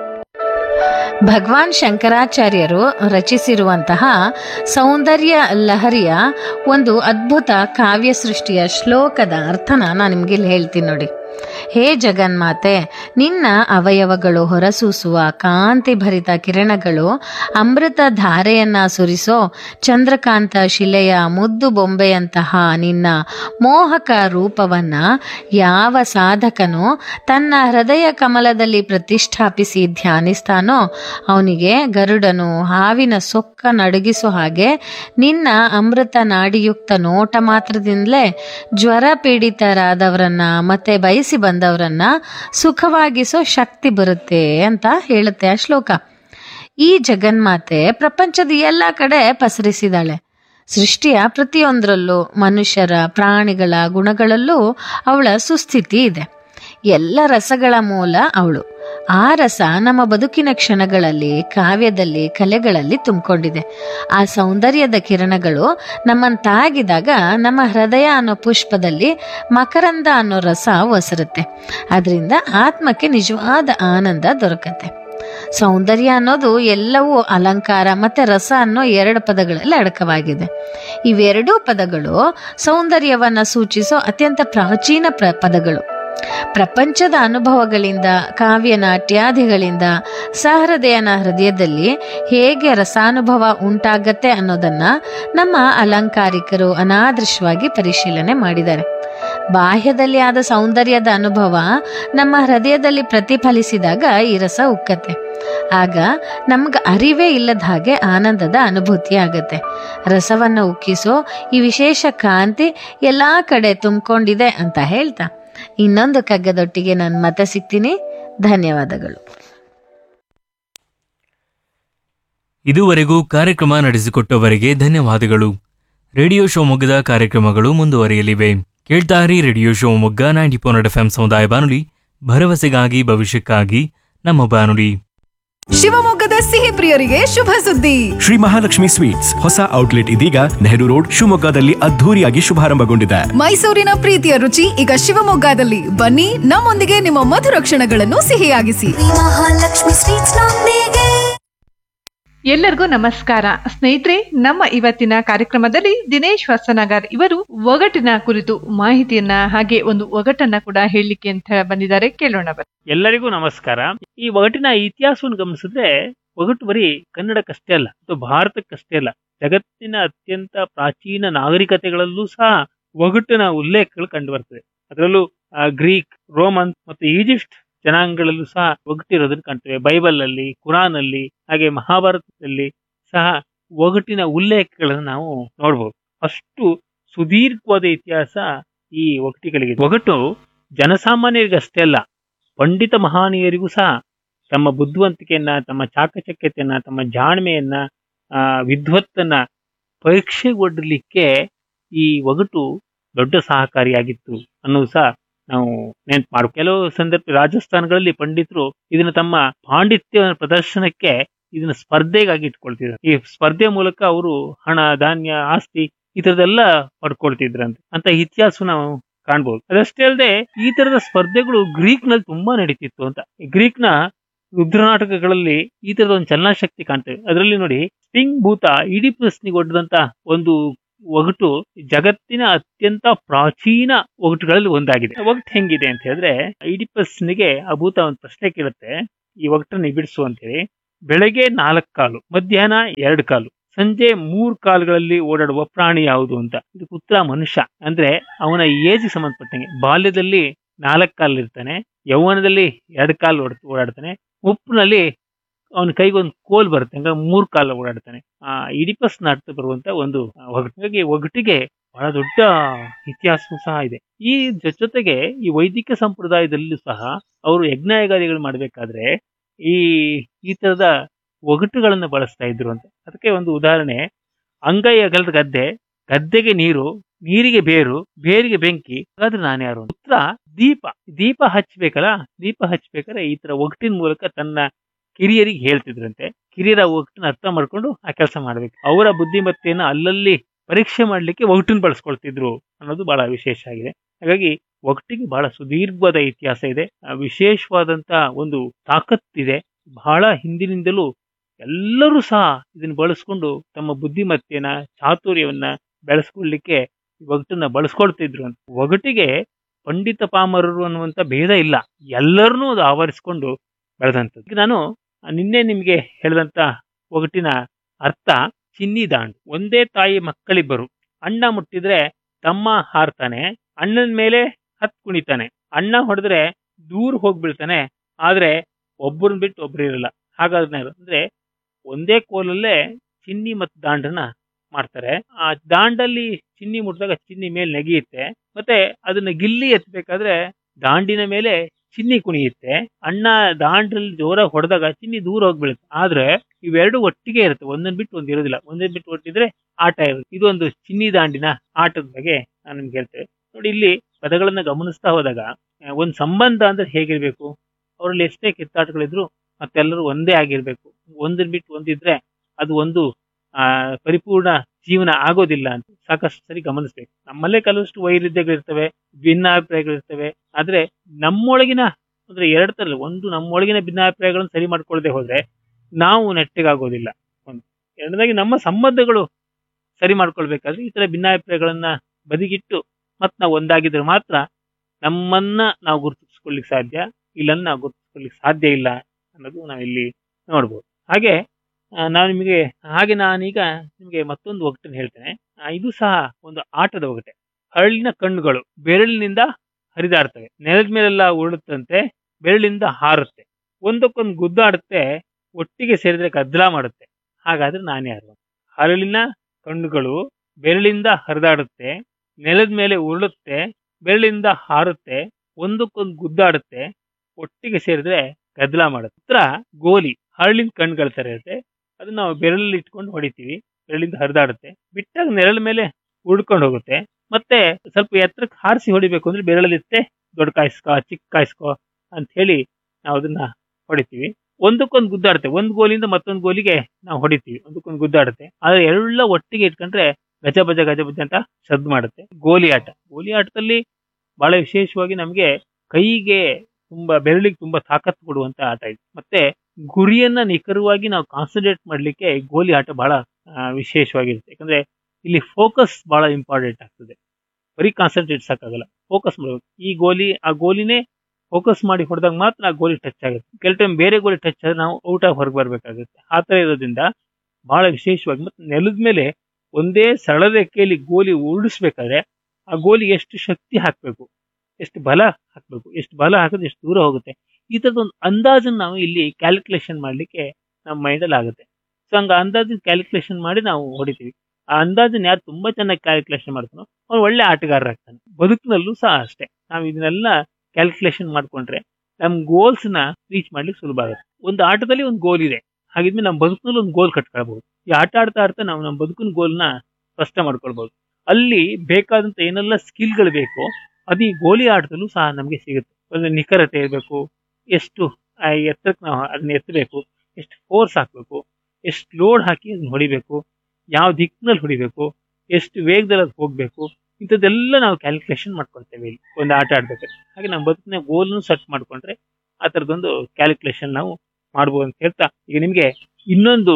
ಭಗವಾನ್ ಶಂಕರಾಚಾರ್ಯರು ರಚಿಸಿರುವಂತಹ ಸೌಂದರ್ಯ ಲಹರಿಯ ಒಂದು ಅದ್ಭುತ ಕಾವ್ಯ ಸೃಷ್ಟಿಯ ಶ್ಲೋಕದ ಅರ್ಥನ ನಾನು ನಿಮ್ಗೆ ಇಲ್ಲಿ ಹೇಳ್ತೀನಿ ನೋಡಿ ಹೇ ಜಗನ್ಮಾತೆ ನಿನ್ನ ಅವಯವಗಳು ಹೊರಸೂಸುವ ಕಾಂತಿ ಭರಿತ ಕಿರಣಗಳು ಅಮೃತ ಧಾರೆಯನ್ನ ಸುರಿಸೋ ಚಂದ್ರಕಾಂತ ಶಿಲೆಯ ಮುದ್ದು ಬೊಂಬೆಯಂತಹ ನಿನ್ನ ಮೋಹಕ ರೂಪವನ್ನ ಯಾವ ಸಾಧಕನು ತನ್ನ ಹೃದಯ ಕಮಲದಲ್ಲಿ ಪ್ರತಿಷ್ಠಾಪಿಸಿ ಧ್ಯಾನಿಸ್ತಾನೋ ಅವನಿಗೆ ಗರುಡನು ಹಾವಿನ ಸೊಕ್ಕ ನಡುಗಿಸೋ ಹಾಗೆ ನಿನ್ನ ಅಮೃತ ನಾಡಿಯುಕ್ತ ನೋಟ ಮಾತ್ರದಿಂದಲೇ ಜ್ವರ ಪೀಡಿತರಾದವರನ್ನ ಮತ್ತೆ ಬಯಸಿ ಬಂದವರನ್ನ ಸುಖವಾಗಿಸೋ ಶಕ್ತಿ ಬರುತ್ತೆ ಅಂತ ಹೇಳುತ್ತೆ ಆ ಶ್ಲೋಕ ಈ ಜಗನ್ಮಾತೆ ಪ್ರಪಂಚದ ಎಲ್ಲ ಕಡೆ ಪಸರಿಸಿದಾಳೆ ಸೃಷ್ಟಿಯ ಪ್ರತಿಯೊಂದರಲ್ಲೂ ಮನುಷ್ಯರ ಪ್ರಾಣಿಗಳ ಗುಣಗಳಲ್ಲೂ ಅವಳ ಸುಸ್ಥಿತಿ ಇದೆ ಎಲ್ಲ ರಸಗಳ ಮೂಲ ಅವಳು ಆ ರಸ ನಮ್ಮ ಬದುಕಿನ ಕ್ಷಣಗಳಲ್ಲಿ ಕಾವ್ಯದಲ್ಲಿ ಕಲೆಗಳಲ್ಲಿ ತುಂಬಿಕೊಂಡಿದೆ ಆ ಸೌಂದರ್ಯದ ಕಿರಣಗಳು ನಮ್ಮನ್ನು ತಾಗಿದಾಗ ನಮ್ಮ ಹೃದಯ ಅನ್ನೋ ಪುಷ್ಪದಲ್ಲಿ ಮಕರಂದ ಅನ್ನೋ ರಸ ಒಸರುತ್ತೆ ಅದರಿಂದ ಆತ್ಮಕ್ಕೆ ನಿಜವಾದ ಆನಂದ ದೊರಕತ್ತೆ ಸೌಂದರ್ಯ ಅನ್ನೋದು ಎಲ್ಲವೂ ಅಲಂಕಾರ ಮತ್ತೆ ರಸ ಅನ್ನೋ ಎರಡು ಪದಗಳಲ್ಲಿ ಅಡಕವಾಗಿದೆ ಇವೆರಡೂ ಪದಗಳು ಸೌಂದರ್ಯವನ್ನ ಸೂಚಿಸೋ ಅತ್ಯಂತ ಪ್ರಾಚೀನ ಪ್ರ ಪದಗಳು ಪ್ರಪಂಚದ ಅನುಭವಗಳಿಂದ ಕಾವ್ಯ ನಾಟ್ಯಾದಿಗಳಿಂದ ಸಹೃದಯನ ಹೃದಯದಲ್ಲಿ ಹೇಗೆ ರಸಾನುಭವ ಉಂಟಾಗತ್ತೆ ಅನ್ನೋದನ್ನ ನಮ್ಮ ಅಲಂಕಾರಿಕರು ಅನಾದೃಶವಾಗಿ ಪರಿಶೀಲನೆ ಮಾಡಿದ್ದಾರೆ ಬಾಹ್ಯದಲ್ಲಿ ಆದ ಸೌಂದರ್ಯದ ಅನುಭವ ನಮ್ಮ ಹೃದಯದಲ್ಲಿ ಪ್ರತಿಫಲಿಸಿದಾಗ ಈ ರಸ ಉಕ್ಕತ್ತೆ ಆಗ ನಮ್ಗೆ ಅರಿವೇ ಇಲ್ಲದ ಹಾಗೆ ಆನಂದದ ಅನುಭೂತಿ ಆಗತ್ತೆ ರಸವನ್ನು ಉಕ್ಕಿಸೋ ಈ ವಿಶೇಷ ಕಾಂತಿ ಎಲ್ಲಾ ಕಡೆ ತುಂಬಿಕೊಂಡಿದೆ ಅಂತ ಹೇಳ್ತಾ ಇನ್ನೊಂದು ಕಗ್ಗದೊಟ್ಟಿಗೆ ನಾನು ಮತ್ತೆ ಸಿಗ್ತೀನಿ ಧನ್ಯವಾದಗಳು ಇದುವರೆಗೂ ಕಾರ್ಯಕ್ರಮ ನಡೆಸಿಕೊಟ್ಟವರಿಗೆ ಧನ್ಯವಾದಗಳು ರೇಡಿಯೋ ಶಿವಮೊಗ್ಗದ ಕಾರ್ಯಕ್ರಮಗಳು ಮುಂದುವರಿಯಲಿವೆ ಕೇಳ್ತಾರಿ radio Shivamogga ninety four F M ಸಮುದಾಯ ಬಾನುಲಿ ಭರವಸೆಗಾಗಿ ಭವಿಷ್ಯಕ್ಕಾಗಿ ನಮ್ಮ ಬಾನುಲಿ ಶಿವಮೊಗ್ಗದ ಸಿಹಿ ಪ್ರಿಯರಿಗೆ ಶುಭ ಸುದ್ದಿ ಶ್ರೀ ಮಹಾಲಕ್ಷ್ಮಿ ಸ್ವೀಟ್ಸ್ ಹೊಸ ಔಟ್ಲೆಟ್ ಇದೀಗ ನೆಹರು ರೋಡ್ ಶಿವಮೊಗ್ಗದಲ್ಲಿ ಅದ್ಧೂರಿಯಾಗಿ ಶುಭಾರಂಭಗೊಂಡಿದೆ ಮೈಸೂರಿನ ಪ್ರೀತಿಯ ರುಚಿ ಈಗ ಶಿವಮೊಗ್ಗದಲ್ಲಿ ಬನ್ನಿ ನಮ್ಮೊಂದಿಗೆ ನಿಮ್ಮ ಮಧುರ ಕ್ಷಣಗಳನ್ನು ಸಿಹಿಯಾಗಿಸಿ ಮಹಾಲಕ್ಷ್ಮಿ ಸ್ವೀಟ್ಸ್ ನೊಂದಿಗೆ ಎಲ್ಲರಿಗೂ ನಮಸ್ಕಾರ ಸ್ನೇಹಿತರೆ ನಮ್ಮ ಇವತ್ತಿನ ಕಾರ್ಯಕ್ರಮದಲ್ಲಿ ದಿನೇಶ್ ಹೊಸನಗರ್ ಇವರು ಒಗಟಿನ ಕುರಿತು ಮಾಹಿತಿಯನ್ನ ಹಾಗೆ ಒಂದು ಒಗಟನ್ನ ಕೂಡ ಹೇಳಲಿಕ್ಕೆ ಅಂತ ಬಂದಿದ್ದಾರೆ ಕೇಳೋಣ ಬನ್ನಿ. ಎಲ್ಲರಿಗೂ ನಮಸ್ಕಾರ ಈ ಒಗಟಿನ ಇತಿಹಾಸವನ್ನು ಗಮನಿಸಿದ್ರೆ ಒಗಟು ಬರೀ ಕನ್ನಡಕ್ಕಷ್ಟೇ ಅಲ್ಲ ಇದು ಭಾರತಕ್ಕಷ್ಟೇ ಅಲ್ಲ ಜಗತ್ತಿನ ಅತ್ಯಂತ ಪ್ರಾಚೀನ ನಾಗರಿಕತೆಗಳಲ್ಲೂ ಸಹ ಒಗಟಿನ ಉಲ್ಲೇಖಗಳು ಕಂಡು ಬರ್ತದೆ ಅದರಲ್ಲೂ ಆ, ಗ್ರೀಕ್ ರೋಮನ್ ಮತ್ತು ಈಜಿಪ್ಟ್ ಜನಾಂಗಗಳಲ್ಲೂ ಸಹ ಒಗಟಿರೋದನ್ನು ಕಾಣ್ತೇವೆ ಬೈಬಲ್ ಅಲ್ಲಿ ಕುರಾನ್ ಅಲ್ಲಿ ಹಾಗೆ ಮಹಾಭಾರತದಲ್ಲಿ ಸಹ ಒಗಟಿನ ಉಲ್ಲೇಖಗಳನ್ನು ನಾವು ನೋಡ್ಬೋದು ಅಷ್ಟು ಸುದೀರ್ಘವಾದ ಇತಿಹಾಸ ಈ ಒಗಟಿಗಳಿಗೆ ಒಗಟು ಜನಸಾಮಾನ್ಯರಿಗಷ್ಟೇ ಅಲ್ಲ ಪಂಡಿತ ಮಹಾನೀಯರಿಗೂ ಸಹ ತಮ್ಮ ಬುದ್ಧಿವಂತಿಕೆಯನ್ನ ತಮ್ಮ ಚಾಕಚಕ್ಯತೆಯನ್ನ ತಮ್ಮ ಜಾಣ್ಮೆಯನ್ನ ಆ, ವಿದ್ವತ್ತನ್ನ ಪರೀಕ್ಷೆಗೊಡ್ಡಲಿಕ್ಕೆ ಈ ಒಗಟು ದೊಡ್ಡ ಸಹಕಾರಿಯಾಗಿತ್ತು ಅನ್ನೋದು ಸಹ ನಾವು ನೆನ್ಪು ಮಾಡು ಕೆಲವು ಸಂದರ್ಭ ರಾಜಸ್ಥಾನಗಳಲ್ಲಿ ಪಂಡಿತರು ಇದನ್ನ ತಮ್ಮ ಪಾಂಡಿತ್ಯ ಪ್ರದರ್ಶನಕ್ಕೆ ಇದನ್ನ ಸ್ಪರ್ಧೆಗಾಗಿ ಇಟ್ಕೊಳ್ತಿದ್ರು ಈ ಸ್ಪರ್ಧೆ ಮೂಲಕ ಅವರು ಹಣ ಧಾನ್ಯ ಆಸ್ತಿ ಈ ತರದೆಲ್ಲ ಪಡ್ಕೊಳ್ತಿದ್ರಂತೆ ಅಂತ ಇತಿಹಾಸ ನಾವು ಕಾಣ್ಬೋದು ಅದಷ್ಟೇ ಅಲ್ಲದೆ ಈ ತರದ ಸ್ಪರ್ಧೆಗಳು ಗ್ರೀಕ್ ನಲ್ಲಿ ತುಂಬಾ ನಡೀತಿತ್ತು ಅಂತ ಗ್ರೀಕ್ ನ ರುದ್ರ ನಾಟಕಗಳಲ್ಲಿ ಈ ತರದ ಒಂದು ಚಲನಾಶಕ್ತಿ ಕಾಣ್ತೇವೆ ಅದರಲ್ಲಿ ನೋಡಿ ಸ್ಪಿಂಗ್ ಭೂತ ಇಡೀ ಪ್ರಶ್ನೆಗೆ ಒಡ್ಡದಂತ ಒಂದು ಒಗಟು ಜಗತ್ತಿನ ಅತ್ಯಂತ ಪ್ರಾಚೀನ ಒಗಟುಗಳಲ್ಲಿ ಒಂದಾಗಿದೆ ಒಗಟು ಹೆಂಗಿದೆ ಅಂತ ಹೇಳಿದ್ರೆ ಐಡಿಪಸ್ನಿಗೆ ಅಭೂತ ಒಂದು ಪ್ರಶ್ನೆ ಕೇಳುತ್ತೆ ಈ ಒಗಟನ್ನು ಬಿಡಿಸು ಅಂತೇಳಿ ಬೆಳಗ್ಗೆ ನಾಲ್ಕು ಕಾಲು ಮಧ್ಯಾಹ್ನ ಎರಡು ಕಾಲು ಸಂಜೆ ಮೂರ್ ಕಾಲುಗಳಲ್ಲಿ ಓಡಾಡುವ ಪ್ರಾಣಿ ಯಾವುದು ಅಂತ ಇದಕ್ಕೆ ಉತ್ತರ ಮನುಷ್ಯ ಅಂದ್ರೆ ಅವನ ಏಜ್ ಸಂಬಂಧಪಟ್ಟಂಗೆ ಬಾಲ್ಯದಲ್ಲಿ ನಾಲ್ಕು ಕಾಲು ಇರ್ತಾನೆ ಯೌವನದಲ್ಲಿ ಎರಡು ಕಾಲು ಓಡ್ ಓಡಾಡ್ತಾನೆ ಮುಪ್ಪಿನಲ್ಲಿ ಅವನ ಕೈಗೊಂದು ಕೋಲ್ ಬರುತ್ತೆ ಹಂಗ ಮೂರ್ ಕಾಲ ಓಡಾಡ್ತಾನೆ ಆ ಇಡಿಪಸ್ ನಾಟಕ ಬರುವಂತ ಒಂದು ಒಗಟು ಹಾಗಾಗಿ ಒಗಟಿಗೆ ಬಹಳ ದೊಡ್ಡ ಇತಿಹಾಸವೂ ಸಹ ಇದೆ ಈ ಜೊ- ಜೊತೆಗೆ ಈ ವೈದಿಕ ಸಂಪ್ರದಾಯದಲ್ಲೂ ಸಹ ಅವರು ಯಜ್ಞಯಾಗಾದಿಗಳು ಮಾಡ್ಬೇಕಾದ್ರೆ ಈ ಈ ತರದ ಒಗಟುಗಳನ್ನ ಬಳಸ್ತಾ ಇದ್ರು ಅಂತ ಅದಕ್ಕೆ ಒಂದು ಉದಾಹರಣೆ ಅಂಗೈ ಅಗಲದ ಗದ್ದೆ ಗದ್ದೆಗೆ ನೀರು ನೀರಿಗೆ ಬೇರು ಬೇರಿಗೆ ಬೆಂಕಿ ಹಾಗಾದ್ರೆ ನಾನು ಯಾರು ಉತ್ತರ ದೀಪ ದೀಪ ಹಚ್ಬೇಕಲ್ಲ ದೀಪ ಹಚ್ಬೇಕಾದ್ರೆ ಈ ತರ ಒಗಟಿನ ಮೂಲಕ ತನ್ನ ಕಿರಿಯರಿಗೆ ಹೇಳ್ತಿದ್ರಂತೆ ಕಿರಿಯರ ಒಗಟನ್ನ ಅರ್ಥ ಮಾಡ್ಕೊಂಡು ಆ ಕೆಲಸ ಮಾಡ್ಬೇಕು ಅವರ ಬುದ್ಧಿಮತ್ತೆಯನ್ನು ಅಲ್ಲಲ್ಲಿ ಪರೀಕ್ಷೆ ಮಾಡ್ಲಿಕ್ಕೆ ಒಗಟನ್ನು ಬಳಸ್ಕೊಳ್ತಿದ್ರು ಅನ್ನೋದು ಬಹಳ ವಿಶೇಷ ಆಗಿದೆ ಹಾಗಾಗಿ ಒಗಟಿಗೆ ಬಹಳ ಸುದೀರ್ಘವಾದ ಇತಿಹಾಸ ಇದೆ ಆ ವಿಶೇಷವಾದಂತ ಒಂದು ತಾಕತ್ತಿದೆ ಬಹಳ ಹಿಂದಿನಿಂದಲೂ ಎಲ್ಲರೂ ಸಹ ಇದನ್ನ ಬಳಸ್ಕೊಂಡು ತಮ್ಮ ಬುದ್ಧಿಮತ್ತೆಯನ್ನ ಚಾತುರ್ಯವನ್ನ ಬೆಳೆಸ್ಕೊಳ್ಳಿಕ್ಕೆ ಈ ಒಗಟನ್ನ ಬಳಸ್ಕೊಳ್ತಿದ್ರು ಅಂತ ಒಗಟಿಗೆ ಪಂಡಿತ ಪಾಮರರು ಅನ್ನುವಂತ ಭೇದ ಇಲ್ಲ ಎಲ್ಲರನ್ನೂ ಅದು ಆವರಿಸ್ಕೊಂಡು ಬೆಳೆದಂಥದ್ದು ಈಗ ನಾನು ನಿನ್ನೆ ನಿಮಗೆ ಹೇಳಿದಂತ ಒಗಟಿನ ಅರ್ಥ ಚಿನ್ನಿ ದಾಂಡು ಒಂದೇ ತಾಯಿ ಮಕ್ಕಳಿಬ್ಬರು ಅಣ್ಣ ಮುಟ್ಟಿದ್ರೆ ತಮ್ಮ ಹಾರ್ತಾನೆ ಅಣ್ಣನ ಮೇಲೆ ಹತ್ ಕುಣಿತಾನೆ ಅಣ್ಣ ಹೊಡೆದ್ರೆ ದೂರ ಹೋಗ್ಬಿಡ್ತಾನೆ ಆದ್ರೆ ಒಬ್ಬರನ್ನ ಬಿಟ್ಟು ಒಬ್ರು ಇರಲ್ಲ ಹಾಗಾದ್ರೆ ಅಂದ್ರೆ ಒಂದೇ ಕೋಲಲ್ಲೇ ಚಿನ್ನಿ ಮತ್ತು ದಾಂಡನ್ನ ಮಾಡ್ತಾರೆ ಆ ದಾಂಡಲ್ಲಿ ಚಿನ್ನಿ ಮುಟ್ಟಿದಾಗ ಚಿನ್ನಿ ಮೇಲೆ ನೆಗೆಯುತ್ತೆ ಮತ್ತೆ ಅದನ್ನ ಗಿಲ್ಲಿ ಎತ್ತಬೇಕಾದ್ರೆ ದಾಂಡಿನ ಮೇಲೆ ಚಿನ್ನಿ ಕುಣಿಯುತ್ತೆ ಅಣ್ಣ ದಾಂಡ್ರಲ್ಲಿ ಜೋರಾಗಿ ಹೊಡೆದಾಗ ಚಿನ್ನಿ ದೂರ ಹೋಗ್ಬಿಡುತ್ತೆ ಆದ್ರೆ ಇವೆರಡು ಒಟ್ಟಿಗೆ ಇರುತ್ತೆ ಒಂದನ್ ಬಿಟ್ಟು ಒಂದ್ ಇರೋದಿಲ್ಲ ಒಂದನ್ ಬಿಟ್ಟು ಒಟ್ಟಿದ್ರೆ ಆಟ ಇರುತ್ತೆ ಇದೊಂದು ಚಿನ್ನಿ ದಾಂಡಿನ ಆಟದ ಬಗ್ಗೆ ನಾನು ನಿಮ್ಗೆ ಹೇಳ್ತೇವೆ ನೋಡಿ ಇಲ್ಲಿ ಪದಗಳನ್ನ ಗಮನಿಸ್ತಾ ಹೋದಾಗ ಆ, ಒಂದ್ ಸಂಬಂಧ ಅಂದ್ರೆ ಹೇಗಿರ್ಬೇಕು ಅವರಲ್ಲಿ ಎಷ್ಟೇ ಕಿತ್ತಾಟಗಳಿದ್ರು ಮತ್ತೆಲ್ಲರೂ ಒಂದೇ ಆಗಿರ್ಬೇಕು ಒಂದನ್ ಬಿಟ್ಟು ಒಂದಿದ್ರೆ ಅದು ಒಂದು ಆ ಪರಿಪೂರ್ಣ ಜೀವನ ಆಗೋದಿಲ್ಲ ಅಂತ ಸಾಕಷ್ಟು ಸರಿ ಗಮನಿಸ್ಬೇಕು ನಮ್ಮಲ್ಲೇ ಕೆಲವಷ್ಟು ವೈರುಧ್ಯಗಳಿರ್ತವೆ ಭಿನ್ನಾಭಿಪ್ರಾಯಗಳಿರ್ತವೆ ಆದ್ರೆ ನಮ್ಮೊಳಗಿನ ಅಂದ್ರೆ ಎರಡು ತರ ಒಂದು ನಮ್ಮೊಳಗಿನ ಭಿನ್ನಾಭಿಪ್ರಾಯಗಳನ್ನು ಸರಿ ಮಾಡ್ಕೊಳ್ಳದೆ ಹೋದ್ರೆ ನಾವು ನೆಟ್ಟಗಾಗೋದಿಲ್ಲ ಒಂದು ಎರಡನೇದಾಗಿ ನಮ್ಮ ಸಂಬಂಧಗಳು ಸರಿ ಮಾಡ್ಕೊಳ್ಬೇಕಾದ್ರೆ ಈ ತರ ಭಿನ್ನಾಭಿಪ್ರಾಯಗಳನ್ನ ಬದಿಗಿಟ್ಟು ಮತ್ ನಾವು ಒಂದಾಗಿದ್ರೆ ಮಾತ್ರ ನಮ್ಮನ್ನ ನಾವು ಗುರುತಿಸ್ಕೊಳ್ಳಿಕ್ ಸಾಧ್ಯ ಇಲ್ಲ ನಾವು ಗುರುತಿಸ್ಕೊಳ್ಳಿಕ್ ಸಾಧ್ಯ ಇಲ್ಲ ಅನ್ನೋದು ನಾವಿಲ್ಲಿ ನೋಡ್ಬೋದು ಹಾಗೆ ಆ, ನಾನು ನಿಮಗೆ ಹಾಗೆ ನಾನೀಗ ನಿಮಗೆ ಮತ್ತೊಂದು ಒಗಟನ್ನು ಹೇಳ್ತೇನೆ ಆ, ಇದು ಸಹ ಒಂದು ಆಟದ ಒಗಟೆ ಹರಳಿನ ಕಣ್ಣುಗಳು ಬೆರಳಿನಿಂದ ಹರಿದಾಡ್ತವೆ ನೆಲದ ಮೇಲೆಲ್ಲ ಉರುಳುತ್ತಂತೆ ಬೆರಳಿಂದ ಹಾರುತ್ತೆ ಒಂದಕ್ಕೊಂದು ಗುದ್ದಾಡುತ್ತೆ ಒಟ್ಟಿಗೆ ಸೇರಿದ್ರೆ ಗದ್ದಲ ಮಾಡುತ್ತೆ ಹಾಗಾದ್ರೆ ನಾನು ಯಾರು ಹರಳಿನ ಕಣ್ಣುಗಳು ಬೆರಳಿಂದ ಹರಿದಾಡುತ್ತೆ ನೆಲದ ಮೇಲೆ ಉರುಳುತ್ತೆ ಬೆರಳಿಂದ ಹಾರುತ್ತೆ ಒಂದಕ್ಕೊಂದು ಗುದ್ದಾಡುತ್ತೆ ಒಟ್ಟಿಗೆ ಸೇರಿದ್ರೆ ಗದ್ದಲ ಮಾಡುತ್ತೆ ಉತ್ತರ ಗೋಲಿ ಹರಳಿನ ಕಣ್ಗಳ ತರ ಇರುತ್ತೆ ಅದನ್ನ ನಾವು ಬೆರಳಲ್ಲಿ ಇಟ್ಕೊಂಡು ಹೊಡಿತೀವಿ ಬೆರಳಿಂದ ಹರಿದಾಡುತ್ತೆ ಬಿಟ್ಟಾಗ ನೆರಳ ಮೇಲೆ ಉಳ್ಕೊಂಡು ಹೋಗುತ್ತೆ ಮತ್ತೆ ಸ್ವಲ್ಪ ಎತ್ತರಕ್ಕೆ ಹಾರಿಸಿ ಹೊಡಿಬೇಕು ಅಂದ್ರೆ ಬೆರಳಲ್ಲಿ ಇತ್ತೆ ದೊಡ್ಡ ಕಾಯಿಸ್ಕೊ ಚಿಕ್ಕ ಕಾಯಿಸ್ಕೊ ಅಂತ ಹೇಳಿ ನಾವು ಅದನ್ನ ಹೊಡಿತೀವಿ ಒಂದಕ್ಕೊಂದು ಗುದ್ದಾಡುತ್ತೆ ಒಂದ್ ಗೋಲಿಂದ ಮತ್ತೊಂದು ಗೋಲಿಗೆ ನಾವು ಹೊಡಿತೀವಿ ಒಂದಕ್ಕೊಂದು ಗುದ್ದಾಡುತ್ತೆ ಆದ್ರೆ ಎಲ್ಲ ಒಟ್ಟಿಗೆ ಇಟ್ಕೊಂಡ್ರೆ ಗಜ ಬಜ ಗಜ ಬಜ ಅಂತ ಶಬ್ದ ಮಾಡುತ್ತೆ ಗೋಲಿ ಆಟ ಗೋಲಿ ಆಟದಲ್ಲಿ ಬಹಳ ವಿಶೇಷವಾಗಿ ನಮಗೆ ಕೈಗೆ ತುಂಬಾ ಬೆರಳಿಗೆ ತುಂಬಾ ತಾಕತ್ತು ಕೊಡುವಂತ ಆಟ ಇದು ಮತ್ತೆ ಗುರಿಯನ್ನ ನಿಖರವಾಗಿ ನಾವು ಕಾನ್ಸಂಟ್ರೇಟ್ ಮಾಡ್ಲಿಕ್ಕೆ ಗೋಲಿ ಆಟ ಬಹಳ ಆ, ವಿಶೇಷವಾಗಿರುತ್ತೆ ಯಾಕಂದ್ರೆ ಇಲ್ಲಿ ಫೋಕಸ್ ಬಹಳ ಇಂಪಾರ್ಟೆಂಟ್ ಆಗ್ತದೆ ಬರೀ ಕಾನ್ಸಂಟ್ರೇಟ್ ಸಾಕಾಗಲ್ಲ ಫೋಕಸ್ ಮಾಡ್ಬೇಕು ಈ ಗೋಲಿ ಆ ಗೋಲಿನೇ ಫೋಕಸ್ ಮಾಡಿ ಹೊಡೆದಾಗ ಮಾತ್ರ ಆ ಗೋಲಿ ಟಚ್ ಆಗುತ್ತೆ ಕೆಲವು ಟೈಮ್ ಬೇರೆ ಗೋಲಿ ಟಚ್ ಆದ್ರೆ ನಾವು ಔಟ್ ಆಗಿ ಹೊರಗೆ ಬರ್ಬೇಕಾಗುತ್ತೆ ಆ ತರ ಇರೋದ್ರಿಂದ ಬಹಳ ವಿಶೇಷವಾಗಿ ಮತ್ತೆ ನೆಲದ ಮೇಲೆ ಒಂದೇ ಸರಳ ರೇಖೆಯಲ್ಲಿ ಗೋಲಿ ಉರುಳಿಸ್ಬೇಕಾದ್ರೆ ಆ ಗೋಲಿಗೆ ಎಷ್ಟು ಶಕ್ತಿ ಹಾಕಬೇಕು ಎಷ್ಟು ಬಲ ಹಾಕಬೇಕು ಎಷ್ಟು ಬಲ ಹಾಕಿದ್ರೆ ಎಷ್ಟು ದೂರ ಹೋಗುತ್ತೆ ಈ ತರದ ಒಂದು ಅಂದಾಜನ್ನು ನಾವು ಇಲ್ಲಿ ಕ್ಯಾಲ್ಕುಲೇಷನ್ ಮಾಡ್ಲಿಕ್ಕೆ ನಮ್ಮ ಮೈಂಡಲ್ಲಿ ಆಗುತ್ತೆ ಸೊ ಹಂಗ ಅಂದಾಜಿನ ಕ್ಯಾಲ್ಕುಲೇಷನ್ ಮಾಡಿ ನಾವು ಹೊಡಿತೀವಿ ಆ ಅಂದಾಜನ್ನ ಯಾರು ತುಂಬಾ ಚೆನ್ನಾಗಿ ಕ್ಯಾಲ್ಕುಲೇಷನ್ ಮಾಡ್ತಾನೋ ಅವ್ನು ಒಳ್ಳೆ ಆಟಗಾರರಾಗ್ತಾನೆ ಬದುಕಿನಲ್ಲೂ ಸಹ ಅಷ್ಟೇ ನಾವು ಇದನ್ನೆಲ್ಲ ಕ್ಯಾಲ್ಕುಲೇಷನ್ ಮಾಡ್ಕೊಂಡ್ರೆ ನಮ್ ಗೋಲ್ಸ್ ನ ರೀಚ್ ಮಾಡ್ಲಿಕ್ಕೆ ಸುಲಭ ಆಗುತ್ತೆ ಒಂದು ಆಟದಲ್ಲಿ ಒಂದು ಗೋಲ್ ಇದೆ ಹಾಗಿದ್ಮೇಲೆ ನಮ್ಮ ಬದುಕಿನಲ್ಲಿ ಒಂದು ಗೋಲ್ ಕಟ್ಕೊಳ್ಬಹುದು ಈ ಆಟ ಆಡ್ತಾ ಆಡ್ತಾ ನಾವು ನಮ್ಮ ಬದುಕಿನ ಗೋಲ್ನ ಸ್ಪಷ್ಟ ಮಾಡ್ಕೊಳ್ಬಹುದು ಅಲ್ಲಿ ಬೇಕಾದಂತ ಏನೆಲ್ಲ ಸ್ಕಿಲ್ಗಳು ಬೇಕು ಅದು ಈ ಗೋಲಿ ಆಟದಲ್ಲೂ ಸಹ ನಮಗೆ ಸಿಗುತ್ತೆ ಒಂದು ನಿಖರತೆ ಇರಬೇಕು ಎಷ್ಟು ಆ ಎತ್ತರಕ್ಕೆ ನಾವು ಅದನ್ನ ಎತ್ತಬೇಕು ಎಷ್ಟು ಫೋರ್ಸ್ ಹಾಕಬೇಕು ಎಷ್ಟು ಲೋಡ್ ಹಾಕಿ ಅದನ್ನ ಹೊಡಿಬೇಕು ಯಾವ ದಿಕ್ಕಿನಲ್ಲಿ ಹೊಡಿಬೇಕು ಎಷ್ಟು ವೇಗದಲ್ಲಿ ಅದು ಹೋಗ್ಬೇಕು ಇಂಥದ್ದೆಲ್ಲ ನಾವು ಕ್ಯಾಲ್ಕುಲೇಷನ್ ಮಾಡ್ಕೊಳ್ತೇವೆ ಇಲ್ಲಿ ಒಂದು ಆಟ ಆಡ್ಬೇಕಾದ್ರೆ ಹಾಗೆ ನಮ್ಮ ಬದುಕಿನ ಗೋಲ್ನು ಸೆಟ್ ಮಾಡ್ಕೊಂಡ್ರೆ ಆ ಥರದೊಂದು ಕ್ಯಾಲ್ಕುಲೇಷನ್ ನಾವು ಮಾಡ್ಬೋದು ಅಂತ ಹೇಳ್ತಾ ಈಗ ನಿಮಗೆ ಇನ್ನೊಂದು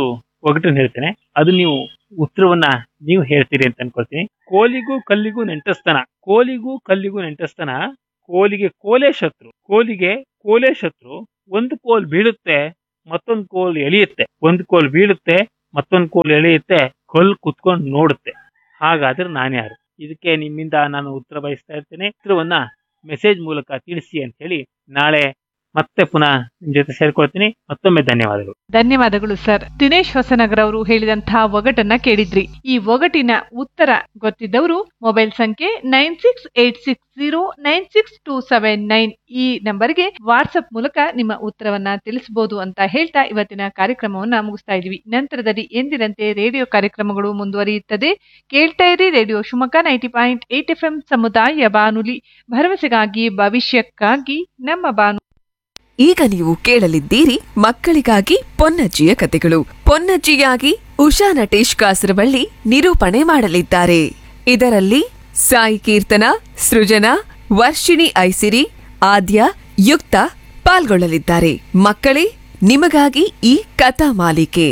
ಒಗಟನ್ನು ಹೇಳ್ತೇನೆ ಅದು ನೀವು ಉತ್ತರವನ್ನ ನೀವು ಹೇಳ್ತೀರಿ ಅಂತ ಅನ್ಕೊಳ್ತೀನಿ ಕೋಲಿಗೂ ಕಲ್ಲಿಗೂ ನೆಂಟಸ್ತನ ಕೋಲಿಗೂ ಕಲ್ಲಿಗೂ ನೆಂಟಸ್ತನ ಕೋಲಿಗೆ ಕೋಲೆ ಶತ್ರು ಕೋಲಿಗೆ ಕೋಲೆ ಶತ್ರು ಒಂದು ಕೋಲ್ ಬೀಳುತ್ತೆ ಮತ್ತೊಂದು ಕೋಲ್ ಎಳೆಯುತ್ತೆ ಒಂದು ಕೋಲ್ ಬೀಳುತ್ತೆ ಮತ್ತೊಂದು ಕೋಲ್ ಎಳೆಯುತ್ತೆ ಕಲ್ ಕುತ್ಕೊಂಡು ನೋಡುತ್ತೆ ಹಾಗಾದ್ರೆ ನಾನು ಯಾರು ಇದಕ್ಕೆ ನಿಮ್ಮಿಂದ ನಾನು ಉತ್ತರ ಬಯಸ್ತಾ ಇರ್ತೇನೆ ಉತ್ತರವನ್ನ ಮೆಸೇಜ್ ಮೂಲಕ ತಿಳಿಸಿ ಅಂತ ಹೇಳಿ ನಾಳೆ ಮತ್ತೆ ಪುನಃ ನಿಮ್ ಜೊತೆ ಸೇರ್ಕೊಳ್ತೀನಿ ಮತ್ತೊಮ್ಮೆ ಧನ್ಯವಾದಗಳು ಧನ್ಯವಾದಗಳು ಸರ್ ದಿನೇಶ್ ಹೊಸನಗರ್ ಅವರು ಹೇಳಿದಂತಹ ಒಗಟನ್ನ ಕೇಳಿದ್ರಿ ಈ ಒಗಟಿನ ಉತ್ತರ ಗೊತ್ತಿದ್ದವರು ಮೊಬೈಲ್ ಸಂಖ್ಯೆ nine six eight six zero nine six two seven nine ಈ ನಂಬರ್ಗೆ ವಾಟ್ಸ್ಆಪ್ ಮೂಲಕ ನಿಮ್ಮ ಉತ್ತರವನ್ನ ತಿಳಿಸಬಹುದು ಅಂತ ಹೇಳ್ತಾ ಇವತ್ತಿನ ಕಾರ್ಯಕ್ರಮವನ್ನ ಮುಗಿಸ್ತಾ ಇದೀವಿ ನಂತರದಲ್ಲಿ ಎಂದಿನಂತೆ ರೇಡಿಯೋ ಕಾರ್ಯಕ್ರಮಗಳು ಮುಂದುವರಿಯುತ್ತದೆ ಕೇಳ್ತಾ ಇರಿ radio Shivamogga ninety point eight F M ಸಮುದಾಯ ಬಾನುಲಿ ಭರವಸೆಗಾಗಿ ಭವಿಷ್ಯಕ್ಕಾಗಿ ನಮ್ಮ ಬಾನು ಈಗ ನೀವು ಕೇಳಲಿದ್ದೀರಿ ಮಕ್ಕಳಿಗಾಗಿ ಪೊನ್ನಜ್ಜಿಯ ಕತೆಗಳು ಪೊನ್ನಜ್ಜಿಯಾಗಿ ಉಷಾ ನಟೇಶ್ ಕಾಸರವಳ್ಳಿ ನಿರೂಪಣೆ ಮಾಡಲಿದ್ದಾರೆ ಇದರಲ್ಲಿ ಸಾಯಿ ಕೀರ್ತನ ಸೃಜನಾ ವರ್ಷಿಣಿ ಐಸಿರಿ ಆದ್ಯ ಯುಕ್ತ ಪಾಲ್ಗೊಳ್ಳಲಿದ್ದಾರೆ ಮಕ್ಕಳೇ ನಿಮಗಾಗಿ ಈ ಕಥಾ ಮಾಲಿಕೆ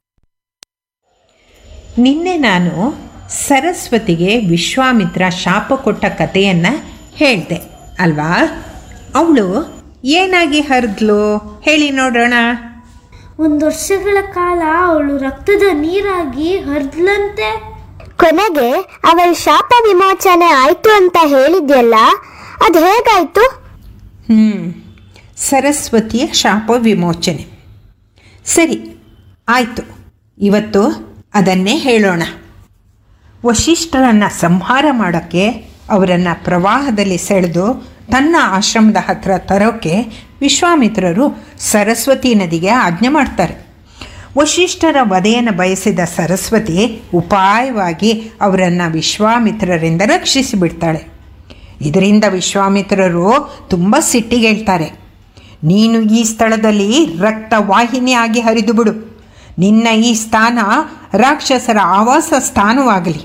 ನಿನ್ನೆ ನಾನು ಸರಸ್ವತಿಗೆ ವಿಶ್ವಾಮಿತ್ರ ಶಾಪ ಕೊಟ್ಟ ಕಥೆಯನ್ನು ಹೇಳಿದೆ ಅಲ್ವಾ ಅವಳು ಏನಾಗಿ ಹರಿದ್ಲು ಹೇಳಿ ನೋಡೋಣ ಒಂದು ವರ್ಷಗಳ ಕಾಲ ಅವಳು ರಕ್ತದ ನೀರಾಗಿ ಹರಿದ್ಲಂತೆ ಕೊನೆಗೆ ಅವಳ ಶಾಪ ವಿಮೋಚನೆ ಆಯ್ತು ಅಂತ ಹೇಳಿದ್ಯಲ್ಲ ಅದು ಹೇಗಾಯ್ತು ಹ್ಞೂ ಸರಸ್ವತಿಯ ಶಾಪ ವಿಮೋಚನೆ ಸರಿ ಆಯಿತು ಇವತ್ತು ಅದನ್ನೇ ಹೇಳೋಣ ವಶಿಷ್ಠರನ್ನು ಸಂಹಾರ ಮಾಡೋಕ್ಕೆ ಅವರನ್ನು ಪ್ರವಾಹದಲ್ಲಿ ಸೆಳೆದು ತನ್ನ ಆಶ್ರಮದ ಹತ್ರ ತರೋಕ್ಕೆ ವಿಶ್ವಾಮಿತ್ರರು ಸರಸ್ವತಿ ನದಿಗೆ ಆಜ್ಞೆ ಮಾಡ್ತಾರೆ ವಶಿಷ್ಠರ ವಧೆಯನ್ನು ಬಯಸಿದ ಸರಸ್ವತಿ ಉಪಾಯವಾಗಿ ಅವರನ್ನು ವಿಶ್ವಾಮಿತ್ರರಿಂದ ರಕ್ಷಿಸಿಬಿಡ್ತಾಳೆ ಇದರಿಂದ ವಿಶ್ವಾಮಿತ್ರರು ತುಂಬ ಸಿಟ್ಟಿಗೇಳ್ತಾರೆ ನೀನು ಈ ಸ್ಥಳದಲ್ಲಿ ರಕ್ತವಾಹಿನಿಯಾಗಿ ಹರಿದು ಬಿಡು ನಿನ್ನ ಈ ಸ್ಥಾನ ರಾಕ್ಷಸರ ಆವಾಸ ಸ್ಥಾನವಾಗಲಿ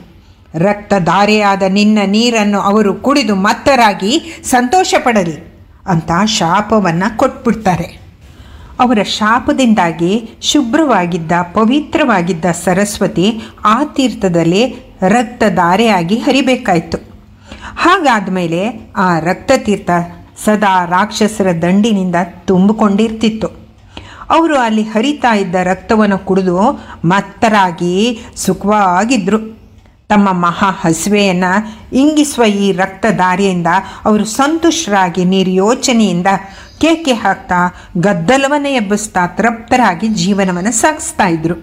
ರಕ್ತಧಾರೆಯಾದ ನಿನ್ನ ನೀರನ್ನು ಅವರು ಕುಡಿದು ಮತ್ತರಾಗಿ ಸಂತೋಷ ಪಡಲಿ ಅಂತ ಶಾಪವನ್ನು ಕೊಟ್ಬಿಡ್ತಾರೆ ಅವರ ಶಾಪದಿಂದಾಗಿ ಶುಭ್ರವಾಗಿದ್ದ ಪವಿತ್ರವಾಗಿದ್ದ ಸರಸ್ವತಿ ಆ ತೀರ್ಥದಲ್ಲಿ ರಕ್ತಧಾರೆಯಾಗಿ ಹರಿಬೇಕಾಯಿತು ಹಾಗಾದ ಮೇಲೆ ಆ ರಕ್ತತೀರ್ಥ ಸದಾ ರಾಕ್ಷಸರ ದಂಡಿನಿಂದ ತುಂಬಿಕೊಂಡಿರ್ತಿತ್ತು ಅವರು ಅಲ್ಲಿ ಹರಿತಾ ಇದ್ದ ರಕ್ತವನ್ನು ಕುಡಿದು ಮತ್ತರಾಗಿ ಸುಖವಾಗಿದ್ದರು ತಮ್ಮ ಮಹಾ ಹಸಿವೆಯನ್ನು ಇಂಗಿಸುವ ಈ ರಕ್ತಧಾರೆಯಿಂದ ಅವರು ಸಂತುಷ್ಟರಾಗಿ ನಿರ್ಯೋಚನೆಯಿಂದ ಕೇಕೆ ಹಾಕ್ತಾ ಗದ್ದಲವನ್ನು ಎಬ್ಬಿಸ್ತಾ ತೃಪ್ತರಾಗಿ ಜೀವನವನ್ನು ಸಾಗಿಸ್ತಾ ಇದ್ರು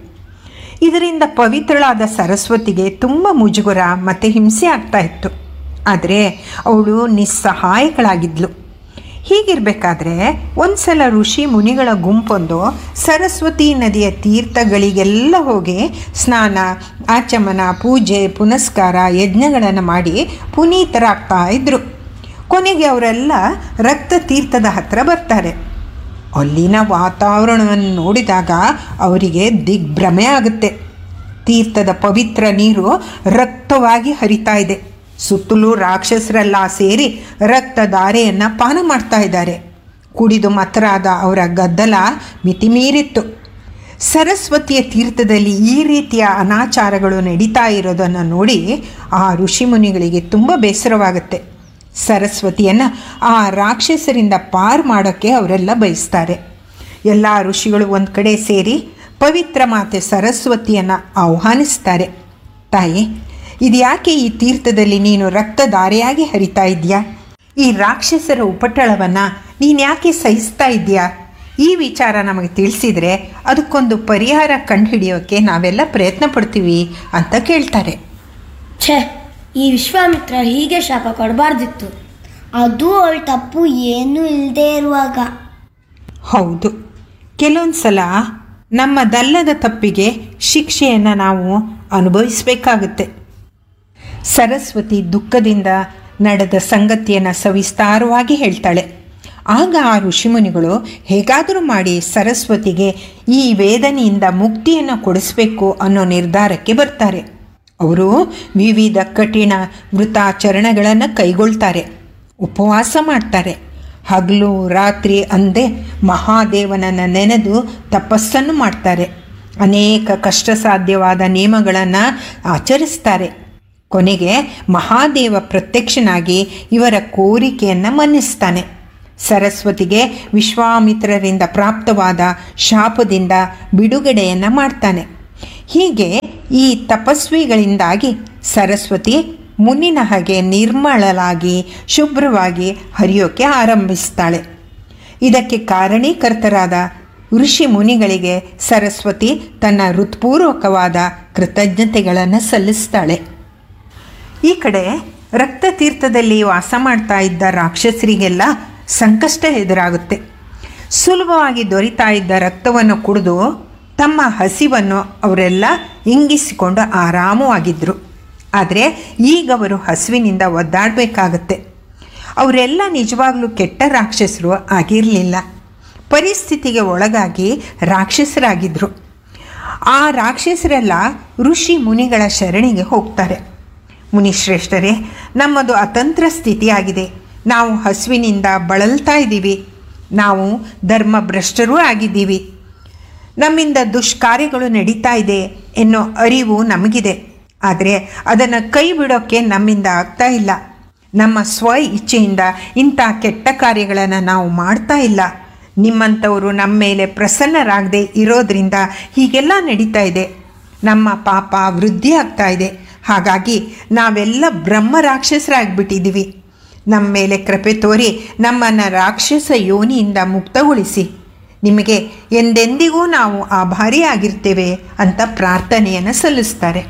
ಇದರಿಂದ ಪವಿತ್ರಳಾದ ಸರಸ್ವತಿಗೆ ತುಂಬ ಮುಜುಗರ ಮತ್ತು ಹಿಂಸೆ ಆಗ್ತಾ ಇತ್ತು ಆದರೆ ಅವಳು ನಿಸ್ಸಹಾಯಕಳಾಗಿದ್ಲು ಹೀಗಿರಬೇಕಾದ್ರೆ ಒಂದ್ಸಲ ಋಷಿ ಮುನಿಗಳ ಗುಂಪೊಂದು ಸರಸ್ವತಿ ನದಿಯ ತೀರ್ಥಗಳಿಗೆಲ್ಲ ಹೋಗಿ ಸ್ನಾನ ಆಚಮನ ಪೂಜೆ ಪುನಸ್ಕಾರ ಯಜ್ಞಗಳನ್ನು ಮಾಡಿ ಪುನೀತರಾಗ್ತಾ ಇದ್ದರು ಕೊನೆಗೆ ಅವರೆಲ್ಲ ರಕ್ತ ತೀರ್ಥದ ಹತ್ರ ಬರ್ತಾರೆ ಅಲ್ಲಿನ ವಾತಾವರಣವನ್ನು ನೋಡಿದಾಗ ಅವರಿಗೆ ದಿಗ್ಭ್ರಮೆ ಆಗುತ್ತೆ ತೀರ್ಥದ ಪವಿತ್ರ ನೀರು ರಕ್ತವಾಗಿ ಹರಿತಾ ಇದೆ ಸುತ್ತಲೂ ರಾಕ್ಷಸರೆಲ್ಲ ಸೇರಿ ರಕ್ತಧಾರೆಯನ್ನು ಪಾನ ಮಾಡ್ತಾ ಇದ್ದಾರೆ ಕುಡಿದು ಮತ್ತರಾದ ಅವರ ಗದ್ದಲ ಮಿತಿಮೀರಿತ್ತು ಸರಸ್ವತಿಯ ತೀರ್ಥದಲ್ಲಿ ಈ ರೀತಿಯ ಅನಾಚಾರಗಳು ನಡೀತಾ ಇರೋದನ್ನು ನೋಡಿ ಆ ಋಷಿಮುನಿಗಳಿಗೆ ತುಂಬ ಬೇಸರವಾಗುತ್ತೆ ಸರಸ್ವತಿಯನ್ನು ಆ ರಾಕ್ಷಸರಿಂದ ಪಾರು ಮಾಡೋಕ್ಕೆ ಅವರೆಲ್ಲ ಬಯಸ್ತಾರೆ ಎಲ್ಲ ಋಷಿಗಳು ಒಂದು ಕಡೆ ಸೇರಿ ಪವಿತ್ರ ಮಾತೆ ಸರಸ್ವತಿಯನ್ನು ಆಹ್ವಾನಿಸ್ತಾರೆ ತಾಯಿ ಇದು ಯಾಕೆ ಈ ತೀರ್ಥದಲ್ಲಿ ನೀನು ರಕ್ತಧಾರೆಯಾಗಿ ಹರಿತಾ ಇದೆಯಾ ಈ ರಾಕ್ಷಸರ ಉಪಟಳವನ್ನು ನೀನು ಯಾಕೆ ಸಹಿಸ್ತಾ ಇದೆಯಾ ಈ ವಿಚಾರ ನಮಗೆ ತಿಳಿಸಿದರೆ ಅದಕ್ಕೊಂದು ಪರಿಹಾರ ಕಂಡುಹಿಡಿಯೋಕ್ಕೆ ನಾವೆಲ್ಲ ಪ್ರಯತ್ನ ಪಡ್ತೀವಿ ಅಂತ ಕೇಳ್ತಾರೆ ಛೇ ಈ ವಿಶ್ವಾಮಿತ್ರ ಹೀಗೆ ಶಾಪ ಕೊಡಬಾರ್ದಿತ್ತು ಅದು ಅವಳ ತಪ್ಪು ಏನೂ ಇಲ್ಲದೆ ಇರುವಾಗ ಹೌದು ಕೆಲವೊಂದು ಸಲ ನಮ್ಮದಲ್ಲದ ತಪ್ಪಿಗೆ ಶಿಕ್ಷೆಯನ್ನು ನಾವು ಅನುಭವಿಸಬೇಕಾಗುತ್ತೆ ಸರಸ್ವತಿ ದುಃಖದಿಂದ ನಡೆದ ಸಂಗತಿಯನ್ನು ಸವಿಸ್ತಾರವಾಗಿ ಹೇಳ್ತಾಳೆ ಆಗ ಆ ಋಷಿಮುನಿಗಳು ಹೇಗಾದರೂ ಮಾಡಿ ಸರಸ್ವತಿಗೆ ಈ ವೇದನೆಯಿಂದ ಮುಕ್ತಿಯನ್ನು ಕೊಡಿಸಬೇಕು ಅನ್ನೋ ನಿರ್ಧಾರಕ್ಕೆ ಬರ್ತಾರೆ ಅವರು ವಿವಿಧ ಕಠಿಣ ವೃತಾಚರಣೆಗಳನ್ನು ಕೈಗೊಳ್ತಾರೆ ಉಪವಾಸ ಮಾಡ್ತಾರೆ ಹಗಲು ರಾತ್ರಿ ಅಂದೇ ಮಹಾದೇವನನ್ನು ನೆನೆದು ತಪಸ್ಸನ್ನು ಮಾಡ್ತಾರೆ ಅನೇಕ ಕಷ್ಟ ಸಾಧ್ಯವಾದ ನಿಯಮಗಳನ್ನು ಆಚರಿಸ್ತಾರೆ ಕೊನೆಗೆ ಮಹಾದೇವ ಪ್ರತ್ಯಕ್ಷನಾಗಿ ಇವರ ಕೋರಿಕೆಯನ್ನು ಮನ್ನಿಸ್ತಾನೆ ಸರಸ್ವತಿಗೆ ವಿಶ್ವಾಮಿತ್ರರಿಂದ ಪ್ರಾಪ್ತವಾದ ಶಾಪದಿಂದ ಬಿಡುಗಡೆಯನ್ನು ಮಾಡ್ತಾನೆ ಹೀಗೆ ಈ ತಪಸ್ವಿಗಳಿಂದಾಗಿ ಸರಸ್ವತಿ ಮುನ್ನಿನ ಹಾಗೆ ನಿರ್ಮಳಲಾಗಿ ಶುಭ್ರವಾಗಿ ಹರಿಯೋಕೆ ಆರಂಭಿಸ್ತಾಳೆ ಇದಕ್ಕೆ ಕಾರಣೀಕರ್ತರಾದ ಋಷಿ ಮುನಿಗಳಿಗೆ ಸರಸ್ವತಿ ತನ್ನ ಹೃತ್ಪೂರ್ವಕವಾದ ಕೃತಜ್ಞತೆಗಳನ್ನು ಸಲ್ಲಿಸ್ತಾಳೆ ಈ ಕಡೆ ರಕ್ತತೀರ್ಥದಲ್ಲಿ ವಾಸ ಮಾಡ್ತಾ ಇದ್ದ ರಾಕ್ಷಸರಿಗೆಲ್ಲ ಸಂಕಷ್ಟ ಎದುರಾಗುತ್ತೆ ಸುಲಭವಾಗಿ ದೊರೀತಾ ಇದ್ದ ರಕ್ತವನ್ನು ಕುಡಿದು ತಮ್ಮ ಹಸಿವನ್ನು ಅವರೆಲ್ಲ ಇಂಗಿಸಿಕೊಂಡು ಆರಾಮವಾಗಿದ್ದರು ಆದರೆ ಈಗ ಅವರು ಹಸುವಿನಿಂದ ಒದ್ದಾಡಬೇಕಾಗತ್ತೆ ಅವರೆಲ್ಲ ನಿಜವಾಗ್ಲೂ ಕೆಟ್ಟ ರಾಕ್ಷಸರು ಆಗಿರಲಿಲ್ಲ ಪರಿಸ್ಥಿತಿಗೆ ಒಳಗಾಗಿ ರಾಕ್ಷಸರಾಗಿದ್ದರು ಆ ರಾಕ್ಷಸರೆಲ್ಲ ಋಷಿ ಮುನಿಗಳ ಶರಣಿಗೆ ಹೋಗ್ತಾರೆ ಮುನಿಶ್ರೇಷ್ಠರೇ ನಮ್ಮದು ಅತಂತ್ರ ಸ್ಥಿತಿಯಾಗಿದೆ ನಾವು ಹಸುವಿನಿಂದ ಬಳಲ್ತಾ ಇದ್ದೀವಿ ನಾವು ಧರ್ಮಭ್ರಷ್ಟರೂ ಆಗಿದ್ದೀವಿ ನಮ್ಮಿಂದ ದುಷ್ಕಾರ್ಯಗಳು ನಡೀತಾ ಇದೆ ಎನ್ನೋ ಅರಿವು ನಮಗಿದೆ ಆದರೆ ಅದನ್ನು ಕೈ ಬಿಡೋಕ್ಕೆ ನಮ್ಮಿಂದ ಆಗ್ತಾ ಇಲ್ಲ ನಮ್ಮ ಸ್ವ ಇಚ್ಛೆಯಿಂದ ಇಂಥ ಕೆಟ್ಟ ಕಾರ್ಯಗಳನ್ನು ನಾವು ಮಾಡ್ತಾ ಇಲ್ಲ ನಿಮ್ಮಂಥವರು ನಮ್ಮ ಮೇಲೆ ಪ್ರಸನ್ನರಾಗದೆ ಇರೋದ್ರಿಂದ ಹೀಗೆಲ್ಲ ನಡೀತಾ ಇದೆ ನಮ್ಮ ಪಾಪ ವೃದ್ಧಿ ಆಗ್ತಾ ಇದೆ ಹಾಗಾಗಿ ನಾವೆಲ್ಲ ಬ್ರಹ್ಮ ರಾಕ್ಷಸರಾಗ್ಬಿಟ್ಟಿದ್ದೀವಿ ನಮ್ಮ ಮೇಲೆ ಕೃಪೆ ತೋರಿ ನಮ್ಮನ್ನು ರಾಕ್ಷಸ ಯೋನಿಯಿಂದ ಮುಕ್ತಗೊಳಿಸಿ ನಿಮಗೆ ಎಂದೆಂದಿಗೂ ನಾವು ಆಭಾರಿಯಾಗಿರ್ತೇವೆ ಅಂತ ಪ್ರಾರ್ಥನೆಯನ್ನು ಸಲ್ಲಿಸ್ತಾರೆ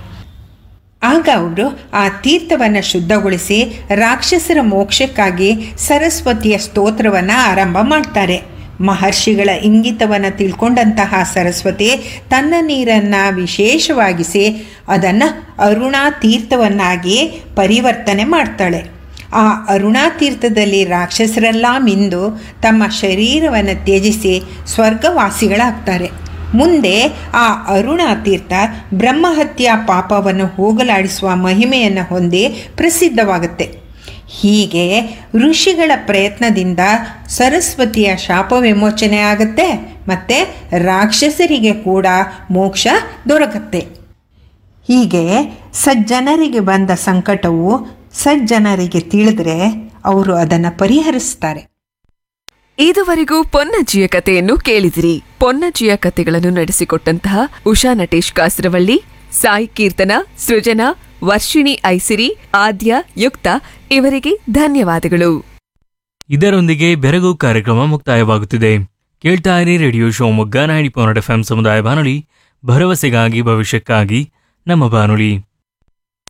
ಆಗ ಅವರು ಆ ತೀರ್ಥವನ್ನು ಶುದ್ಧಗೊಳಿಸಿ ರಾಕ್ಷಸರ ಮೋಕ್ಷಕ್ಕಾಗಿ ಸರಸ್ವತಿಯ ಸ್ತೋತ್ರವನ್ನು ಆರಂಭ ಮಾಡ್ತಾರೆ ಮಹರ್ಷಿಗಳ ಇಂಗಿತವನ್ನು ತಿಳ್ಕೊಂಡಂತಹ ಸರಸ್ವತಿ ತನ್ನ ನೀರನ್ನು ವಿಶೇಷವಾಗಿಸಿ ಅದನ್ನು ಅರುಣಾ ತೀರ್ಥವನ್ನಾಗಿ ಪರಿವರ್ತನೆ ಮಾಡ್ತಾಳೆ ಆ ಅರುಣಾ ತೀರ್ಥದಲ್ಲಿ ರಾಕ್ಷಸರೆಲ್ಲ ಮಿಂದು ತಮ್ಮ ಶರೀರವನ್ನು ತ್ಯಜಿಸಿ ಸ್ವರ್ಗವಾಸಿಗಳಾಗ್ತಾರೆ ಮುಂದೆ ಆ ಅರುಣಾ ತೀರ್ಥ ಬ್ರಹ್ಮಹತ್ಯಾ ಪಾಪವನ್ನು ಹೋಗಲಾಡಿಸುವ ಮಹಿಮೆಯನ್ನು ಹೊಂದಿ ಪ್ರಸಿದ್ಧವಾಗುತ್ತೆ ಹೀಗೆ ಋಷಿಗಳ ಪ್ರಯತ್ನದಿಂದ ಸರಸ್ವತಿಯ ಶಾಪ ವಿಮೋಚನೆ ಆಗುತ್ತೆ ಮತ್ತು ರಾಕ್ಷಸರಿಗೆ ಕೂಡ ಮೋಕ್ಷ ದೊರಕುತ್ತೆ ಹೀಗೆ ಸಜ್ಜನರಿಗೆ ಬಂದ ಸಂಕಟವು ಸಜ್ಜನರಿಗೆ ತಿಳಿದ್ರೆ ಅವರು ಅದನ್ನು ಪರಿಹರಿಸ್ತಾರೆ ಇದುವರೆಗೂ ಪೊನ್ನಜ್ಜಿಯ ಕಥೆಯನ್ನು ಕೇಳಿದಿರಿ ಪೊನ್ನಜ್ಜಿಯ ಕಥೆಗಳನ್ನು ನಡೆಸಿಕೊಟ್ಟಂತಹ ಉಷಾ ನಟೇಶ್ ಕಾಸರವಳ್ಳಿ ಸಾಯಿ ಕೀರ್ತನ ಸೃಜನಾ ವರ್ಷಿಣಿ ಐಸಿರಿ ಆದ್ಯ ಯುಕ್ತ ಇವರಿಗೆ ಧನ್ಯವಾದಗಳು ಇದರೊಂದಿಗೆ ಬೆರಗು ಕಾರ್ಯಕ್ರಮ ಮುಕ್ತಾಯವಾಗುತ್ತಿದೆ ಕೇಳ್ತಾ ಇರಿ radio Shivamogga ninety point F ಸಮುದಾಯ ಬಾನುಲಿ ಭರವಸೆಗಾಗಿ ಭವಿಷ್ಯಕ್ಕಾಗಿ ನಮ್ಮ ಬಾನುಲಿ